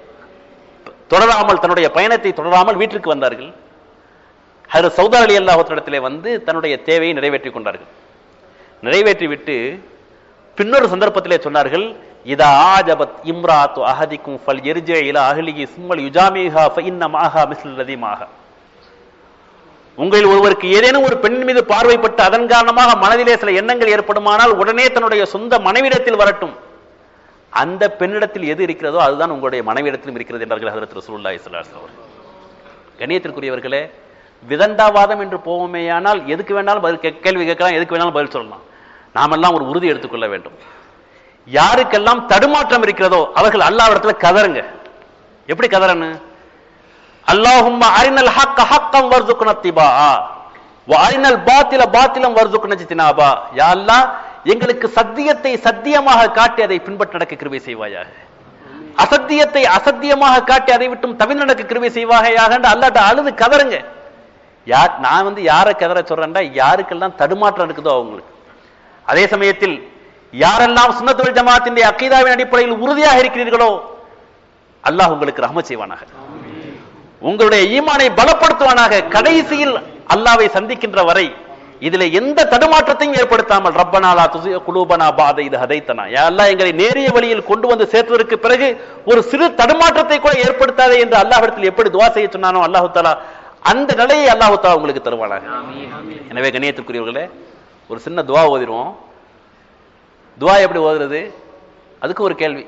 Speaker 1: தொடராமல் தன்னுடைய பயணத்தை தொடராமல் வீட்டிற்கு வந்தார்கள் ஹர் சௌதா அலி அல்லாஹத்திடத்திலே வந்து தன்னுடைய தேவையை நிறைவேற்றிக் கொண்டார்கள் நிறைவேற்றி விட்டு பின்னொரு சந்தர்ப்பத்திலே சொன்னார்கள் இதா ஆஜபத் இம்ராத்து அஹதிக்கும் ஃபல் எர்ஜே இலா அஹ்லிஹி சும்மல் யுஜாமிஹா ஃபஇன்ன மாஹா மிஸ்ல் லதிமாக உங்களில் ஒருவருக்கு ஏதேனும் ஒரு பெண் மீது பார்வைப்பட்டு அதன் காரணமாக மனதிலே சில எண்ணங்கள் ஏற்படுமானால் உடனே தன்னுடைய சொந்த மனைவிடத்தில் வரட்டும் அந்த பெண்ணிடத்தில் எது இருக்கிறதோ அதுதான் உங்களுடைய மனைவிடத்திலும் இருக்கிறது என்றார்கள் ஹதரத் ரசூலுல்லாஹி ஸல்லல்லாஹு அலைஹி வஸல்லம் கண்ணியத்திற்குரியவர்களே விதண்டாவாதம் என்று போவோமேயானால் எதுக்கு வேணாலும் பதில் கே- கேள்வி கேட்கலாம் எதுக்கு வேணாலும் பதில் சொல்லலாம் நாமெல்லாம் ஒரு உறுதி எடுத்துக்கொள்ள வேண்டும் யாருக்கெல்லாம் தடுமாற்றம் இருக்கிறதோ அவர்கள் அல்லாவிடத்துல கதறுங்க எப்படி கதறன்னு அல்லாஹும்ம அரினல் ஹக்க ஹக்கம் வர்துக்குன திபா அரினல் பாத்தில பாத்திலம் வர்துக்குன ஜித்தினாபா யா அல்லாஹ் எங்களுக்கு சத்தியத்தை சத்தியமாக காட்டி அதை பின்பற்றி நடக்க கிருபை செய்வாயாக அசத்தியத்தை அசத்தியமாக காட்டி அதை விட்டும் தவிர நடக்க கிருபை செய்வாயாக அல்லாட்ட அழுது கதறுங்க யார் நான் வந்து யாரை கதற சொல்றேன்டா யாருக்கெல்லாம் தடுமாற்றம் இருக்குதோ அவங்களுக்கு அதே சமயத்தில் யாரெல்லாம் சுன்னத்துல் ஜமாத்தின் அக்கீதாவின் அடிப்படையில் உறுதியாக இருக்கிறீர்களோ அல்லாஹ் உங்களுக்கு ரஹ்மத் செய்வானாக உங்களுடைய ஈமானை பலப்படுத்துவானாக கடைசியில் அல்லாவை சந்திக்கின்ற வரை இதுல எந்த தடுமாற்றத்தையும் ஏற்படுத்தாமல் ரப்பனாலா துசி குலூபனா பாத இது ஹதைத்தனா யா அல்லாஹ் எங்களை நேரிய வழியில் கொண்டு வந்து சேர்த்ததற்கு பிறகு ஒரு சிறு தடுமாற்றத்தை கூட ஏற்படுத்தாதே என்று அல்லாஹ்விடத்தில் எப்படி துவா செய்ய சொன்னானோ அல்லாஹு தாலா அந்த நிலையை அல்லாஹு தாலா உங்களுக்கு தருவானாக எனவே கண்ணியத்திற்குரியவர்களே ஒரு சின்ன துவா ஓதிடுவோம் துவா எப்படி ஓதுறது அதுக்கு ஒரு கேள்வி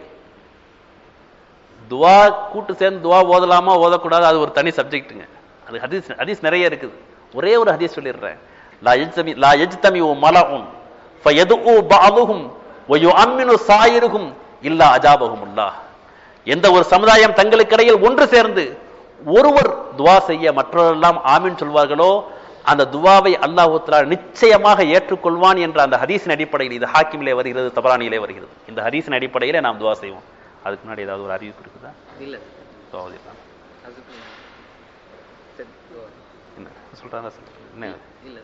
Speaker 1: துவா கூட்டு சேர்ந்து துவா ஓதலாமா ஓதக்கூடாது அது ஒரு தனி சப்ஜெக்ட்டுங்க அது ஹதீஸ் ஹதீஸ் நிறைய இருக்குது ஒரே ஒரு ஹதீஸ் சொல்லிடுறேன் லா யஜ்தமி லா யஜ்தமி மலஉன் ஃபயதுஉ பஅதுஹும் வயுஅம்மினு சாயிருஹும் இல்லா அஜாபஹுமுல்லாஹ் எந்த ஒரு சமுதாயம் தங்களுக்கிடையில் ஒன்று சேர்ந்து ஒருவர் துவா செய்ய மற்றவரெல்லாம் ஆமீன் சொல்வார்களோ அந்த துவாவை அல்லாஹ் தஆலா நிச்சயமாக ஏற்றுக்கொள்வான் என்ற அந்த ஹதீஸின் அடிப்படையில் இது ஹாக்கிமிலே வருகிறது தபரானியிலே வருகிறது இந்த ஹதீஸின் அடிப்படையிலே நாம் துவா செய்வோம் அதுக்கு முன்னாடி ஏதாவது ஒரு அறிவிப்பு இருக்குதா
Speaker 2: இல்ல
Speaker 1: துவா ஓதிடலாம்.
Speaker 2: அதுக்கு சரி ஓ,
Speaker 1: என்ன சொல்றாங்க சொல்லுங்க. என்ன
Speaker 2: இல்ல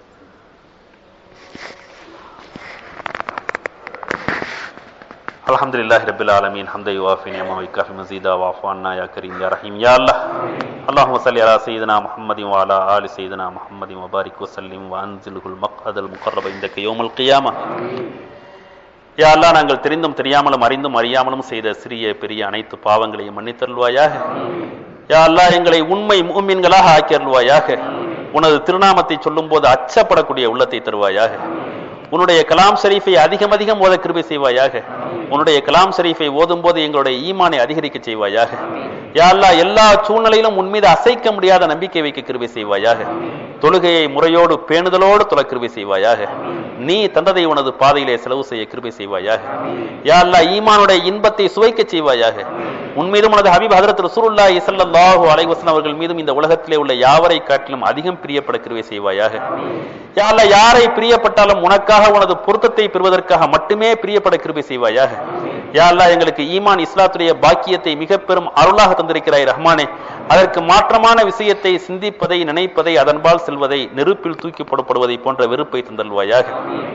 Speaker 1: الحمد لله رب العالمين حمدا يوافي نعمه ويكافي مزيدا واعف عنا يا كريم يا رحيم يا الله اللهم صل على سيدنا محمد وعلى ال سيدنا محمد وبارك وسلم وانزله المقعد المقرب عندك يوم القيامه யா அல்லாஹ் நாங்கள் தெரிந்தும் தெரியாமலும் அறிந்தும் அறியாமலும் செய்த சிறிய பெரிய அனைத்து பாவங்களையும் மன்னித்தருள்வாயாக யா அல்லாஹ் எங்களை உண்மை மூமின்களாக ஆக்கியருள்வாயாக உனது திருநாமத்தை சொல்லும்போது அச்சப்படக்கூடிய உள்ளத்தை தருவாயாக உன்னுடைய கலாம் ஷரீஃபை அதிகம் அதிகம் ஓத கிருபை செய்வாயாக உன்னுடைய கலாம் ஷரீஃபை ஓதும் போது எங்களுடைய ஈமானை அதிகரிக்க செய்வாயாக யா அல்லாஹ் எல்லா சூழ்நிலையிலும் உன் மீது அசைக்க முடியாத நம்பிக்கை வைக்க கிருபை செய்வாயாக தொழுகையை முறையோடு பேணுதலோடு தொலை கிருபை செய்வாயாக நீ தந்ததை உனது பாதையிலே செலவு செய்ய கிருபை செய்வாயாக யா அல்லாஹ் ஈமானுடைய இன்பத்தை சுவைக்க செய்வாயாக உன் மீதும் உனது ஹபீப் ஹதரத் ரசூலுல்லாஹி ஸல்லல்லாஹு அலைஹி வஸல்லம் அவர்கள் மீதும் இந்த உலகத்திலே உள்ள யாவரை காட்டிலும் அதிகம் பிரியப்பட கிருபை செய்வாயாக யா அல்லாஹ் யாரை பிரியப்பட்டாலும் உனக்காக உனது பொருத்தத்தை பெறுவதற்காக மட்டுமே பிரியப்பட கிருபை செய்வாயாக யா அல்லாஹ் எங்களுக்கு ஈமான் இஸ்லாத்துடைய பாக்கியத்தை மிக பெரும் அருளாக தந்திருக்கிறாய் ரஹ்மானே அதற்கு மாற்றமான விஷயத்தை சிந்திப்பதை நினைப்பதை அதன்பால் செல்வதை நெருப்பில் தூக்கி போடப்படுவதை போன்ற வெறுப்பை தந்தல்வாயாக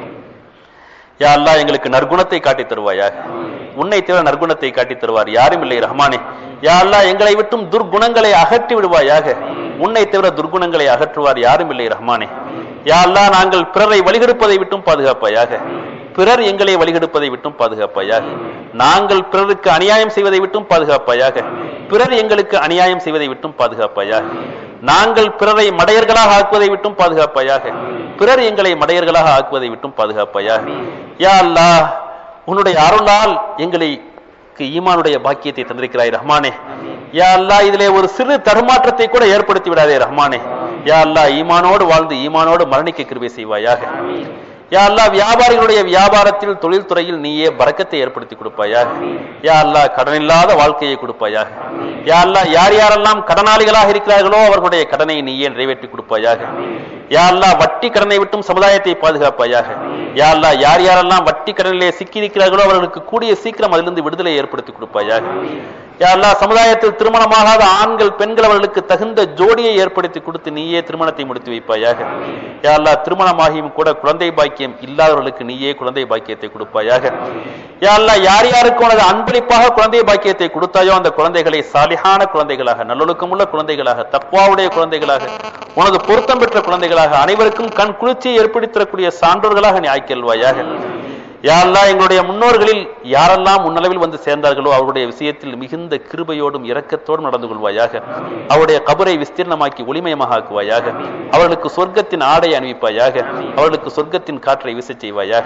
Speaker 1: யா அல்லாஹ் எங்களுக்கு நற்குணத்தை காட்டி தருவாயாக உன்னை தவிர நற்குணத்தை காட்டி தருவார் யாரும் இல்லை ரஹ்மானே யா அல்லாஹ் எங்களை விட்டும் துர்குணங்களை அகற்றி விடுவாயாக உன்னை தவிர துர்குணங்களை அகற்றுவார் யாரும் இல்லை ரஹ்மானே யா அல்லாஹ் நாங்கள் பிறரை வழிகெடுப்பதை விட்டும் பாதுகாப்பாயாக பிறர் எங்களை வழிகெடுப்பதை விட்டும் பாதுகாப்பாயாக நாங்கள் பிறருக்கு அநியாயம் செய்வதை விட்டும் பாதுகாப்பாயாக பிறர் எங்களுக்கு அநியாயம் செய்வதை விட்டும் பாதுகாப்பாயாக நாங்கள் பிறரை மடையர்களாக ஆக்குவதை விட்டும் பாதுகாப்பாயாக பிறர் எங்களை மடையர்களாக ஆக்குவதை விட்டும் பாதுகாப்பாயாக யா அல்லாஹ் உன்னுடைய அருளால் எங்களை ஈமானுடைய பாக்கியத்தை தந்திருக்கிறாய் ரஹ்மானே யா அல்லாஹ் இதிலே ஒரு சிறு தடுமாற்றத்தை கூட ஏற்படுத்தி விடாதே ரஹ்மானே யா அல்லாஹ் ஈமானோடு வாழ்ந்து ஈமானோடு மரணிக்க கிருபை செய்வாயாக யா அல்லாஹ் வியாபாரிகளுடைய வியாபாரத்தில் தொழில்துறையில் நீயே பறக்கத்தை ஏற்படுத்தி கொடுப்பாயாக யா அல்லாஹ் கடனில்லாத வாழ்க்கையை கொடுப்பாயாக யா அல்லாஹ் யார் யாரெல்லாம் கடனாளிகளாக இருக்கிறார்களோ அவர்களுடைய கடனை நீயே நிறைவேற்றி கொடுப்பாயாக யா அல்லாஹ் வட்டி கடனை விட்டும் சமுதாயத்தை பாதுகாப்பாயாக யா அல்லாஹ் யார் யாரெல்லாம் வட்டி கடனிலே சிக்கி இருக்கிறார்களோ அவர்களுக்கு கூடிய சீக்கிரம் அதிலிருந்து விடுதலை ஏற்படுத்தி கொடுப்பாயாக யா அல்லாஹ் சமுதாயத்தில் திருமணமாகாத ஆண்கள் பெண்கள் அவர்களுக்கு தகுந்த ஜோடியை ஏற்படுத்தி கொடுத்து நீயே திருமணத்தை முடித்து வைப்பாயாக யா அல்லாஹ் திருமணமாகியும் கூட குழந்தை பாக்கியம் இல்லாதவர்களுக்கு நீயே குழந்தை பாக்கியத்தை கொடுப்பாயாக யா அல்லாஹ் யார் யாருக்கு உனது அன்பளிப்பாக குழந்தை பாக்கியத்தை கொடுத்தாயோ அந்த குழந்தைகளை சாலிஹான குழந்தைகளாக நல்லொழுக்கமுள்ள குழந்தைகளாக தக்குவாவுடைய குழந்தைகளாக உனது பொருத்தம் பெற்ற குழந்தைகளாக அனைவருக்கும் கண் குளிர்ச்சியை ஏற்படுத்தக்கூடிய சான்றோர்களாக நீ ஆக்கியல்வாயாக யா அல்லாஹ் எங்களுடைய முன்னோர்களில் யாரெல்லாம் முன்னளவில் வந்து சேர்ந்தார்களோ அவருடைய விஷயத்தில் மிகுந்த கிருபையோடும் இரக்கத்தோடும் நடந்து கொள்வாயாக அவருடைய கபரை விஸ்தீர்ணமாக்கி ஒளிமயமாக ஆக்குவாயாக அவர்களுக்கு சொர்க்கத்தின் ஆடை அணிவிப்பாயாக அவர்களுக்கு சொர்க்கத்தின் காற்றை வீசச் செய்வாயாக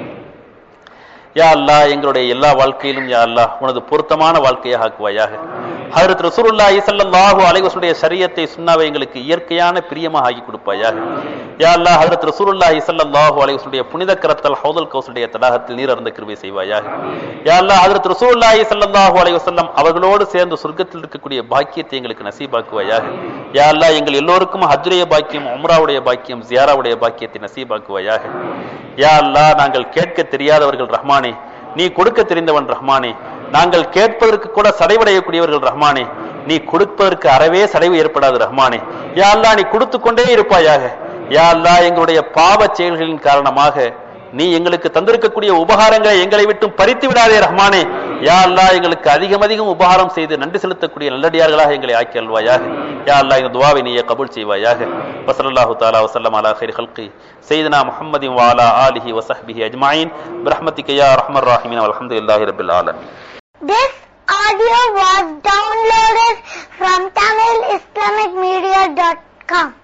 Speaker 1: யா அல்லாஹ் எங்களுடைய எல்லா வாழ்க்கையிலும் யா அல்லாஹ் உனது பொருத்தமான வாழ்க்கையாக ஆக்குவாயாக ஹஜரத் ரசூலுல்லாஹி ஸல்லல்லாஹு அலைஹி வஸல்லுடைய ஷரியத்தை சுன்னாவை எங்களுக்கு இயற்கையான பிரியமாக ஆக்கி கொடுப்பாயாக யா அல்லாஹ் ஹஜரத் ரசூலுல்லாஹி ஸல்லல்லாஹு அலைஹி வஸல்லுடைய புனித கரத்தல் ஹௌதல் கௌசுடைய தடாகத்தில் நீர் அருந்த கிருபை செய்வாயாக யா அல்லாஹ் ஹஜரத் ரசூலுல்லாஹி ஸல்லல்லாஹு அலைஹி வஸல்லம் அவர்களோடு சேர்ந்து சொர்க்கத்தில் இருக்கக்கூடிய பாக்கியத்தை எங்களுக்கு நசீபாக்குவாயாக யா அல்லாஹ் எங்கள் எல்லோருக்கும் ஹஜ்ருடைய பாக்கியம் உம்ராவுடைய பாக்கியம் ஜியாராவுடைய பாக்கியத்தை நசீபாக்குவாயாக யா அல்லாஹ் நாங்கள் கேட்க தெரியாதவர்கள் ரஹ்மானே நீ கொடுக்க தெரிந்தவன் ரஹ்மானே நாங்கள் கேட்பதற்கு கூட சடைவடையக்கூடியவர்கள் ரஹ்மானே நீ கொடுப்பதற்கு அறவே சடைவு ஏற்படாது ரஹ்மானே யா அல்லாஹ் நீ கொடுத்து கொண்டே இருப்பாயாக யா அல்லாஹ் எங்களுடைய பாவ செயல்களின் காரணமாக நீ எங்களுக்கு தந்திருக்கக்கூடிய உபகாரங்களை எங்களை விட்டும் பறித்து விடாதே ரஹ்மானே யா அல்லாஹ் எங்களுக்கு அதிகம் அதிகம் உபகாரம் செய்து நன்றி செலுத்தக்கூடிய நல்லடியார்களாக எங்களை ஆக்கி அல்வாயாக யா அல்லாஹ் இந்த துவாவை நீயே கபூல் செய்வாயாக வசல்லாஹு தாலா வசல்லம் அலா ஹைர் ஹல்கி سيدنا محمد وعلى آله وصحبه أجمعين برحمتك يا أرحم الراحمين والحمد لله رب العالمين
Speaker 3: This audio was downloaded from TamilIslamicMedia.com.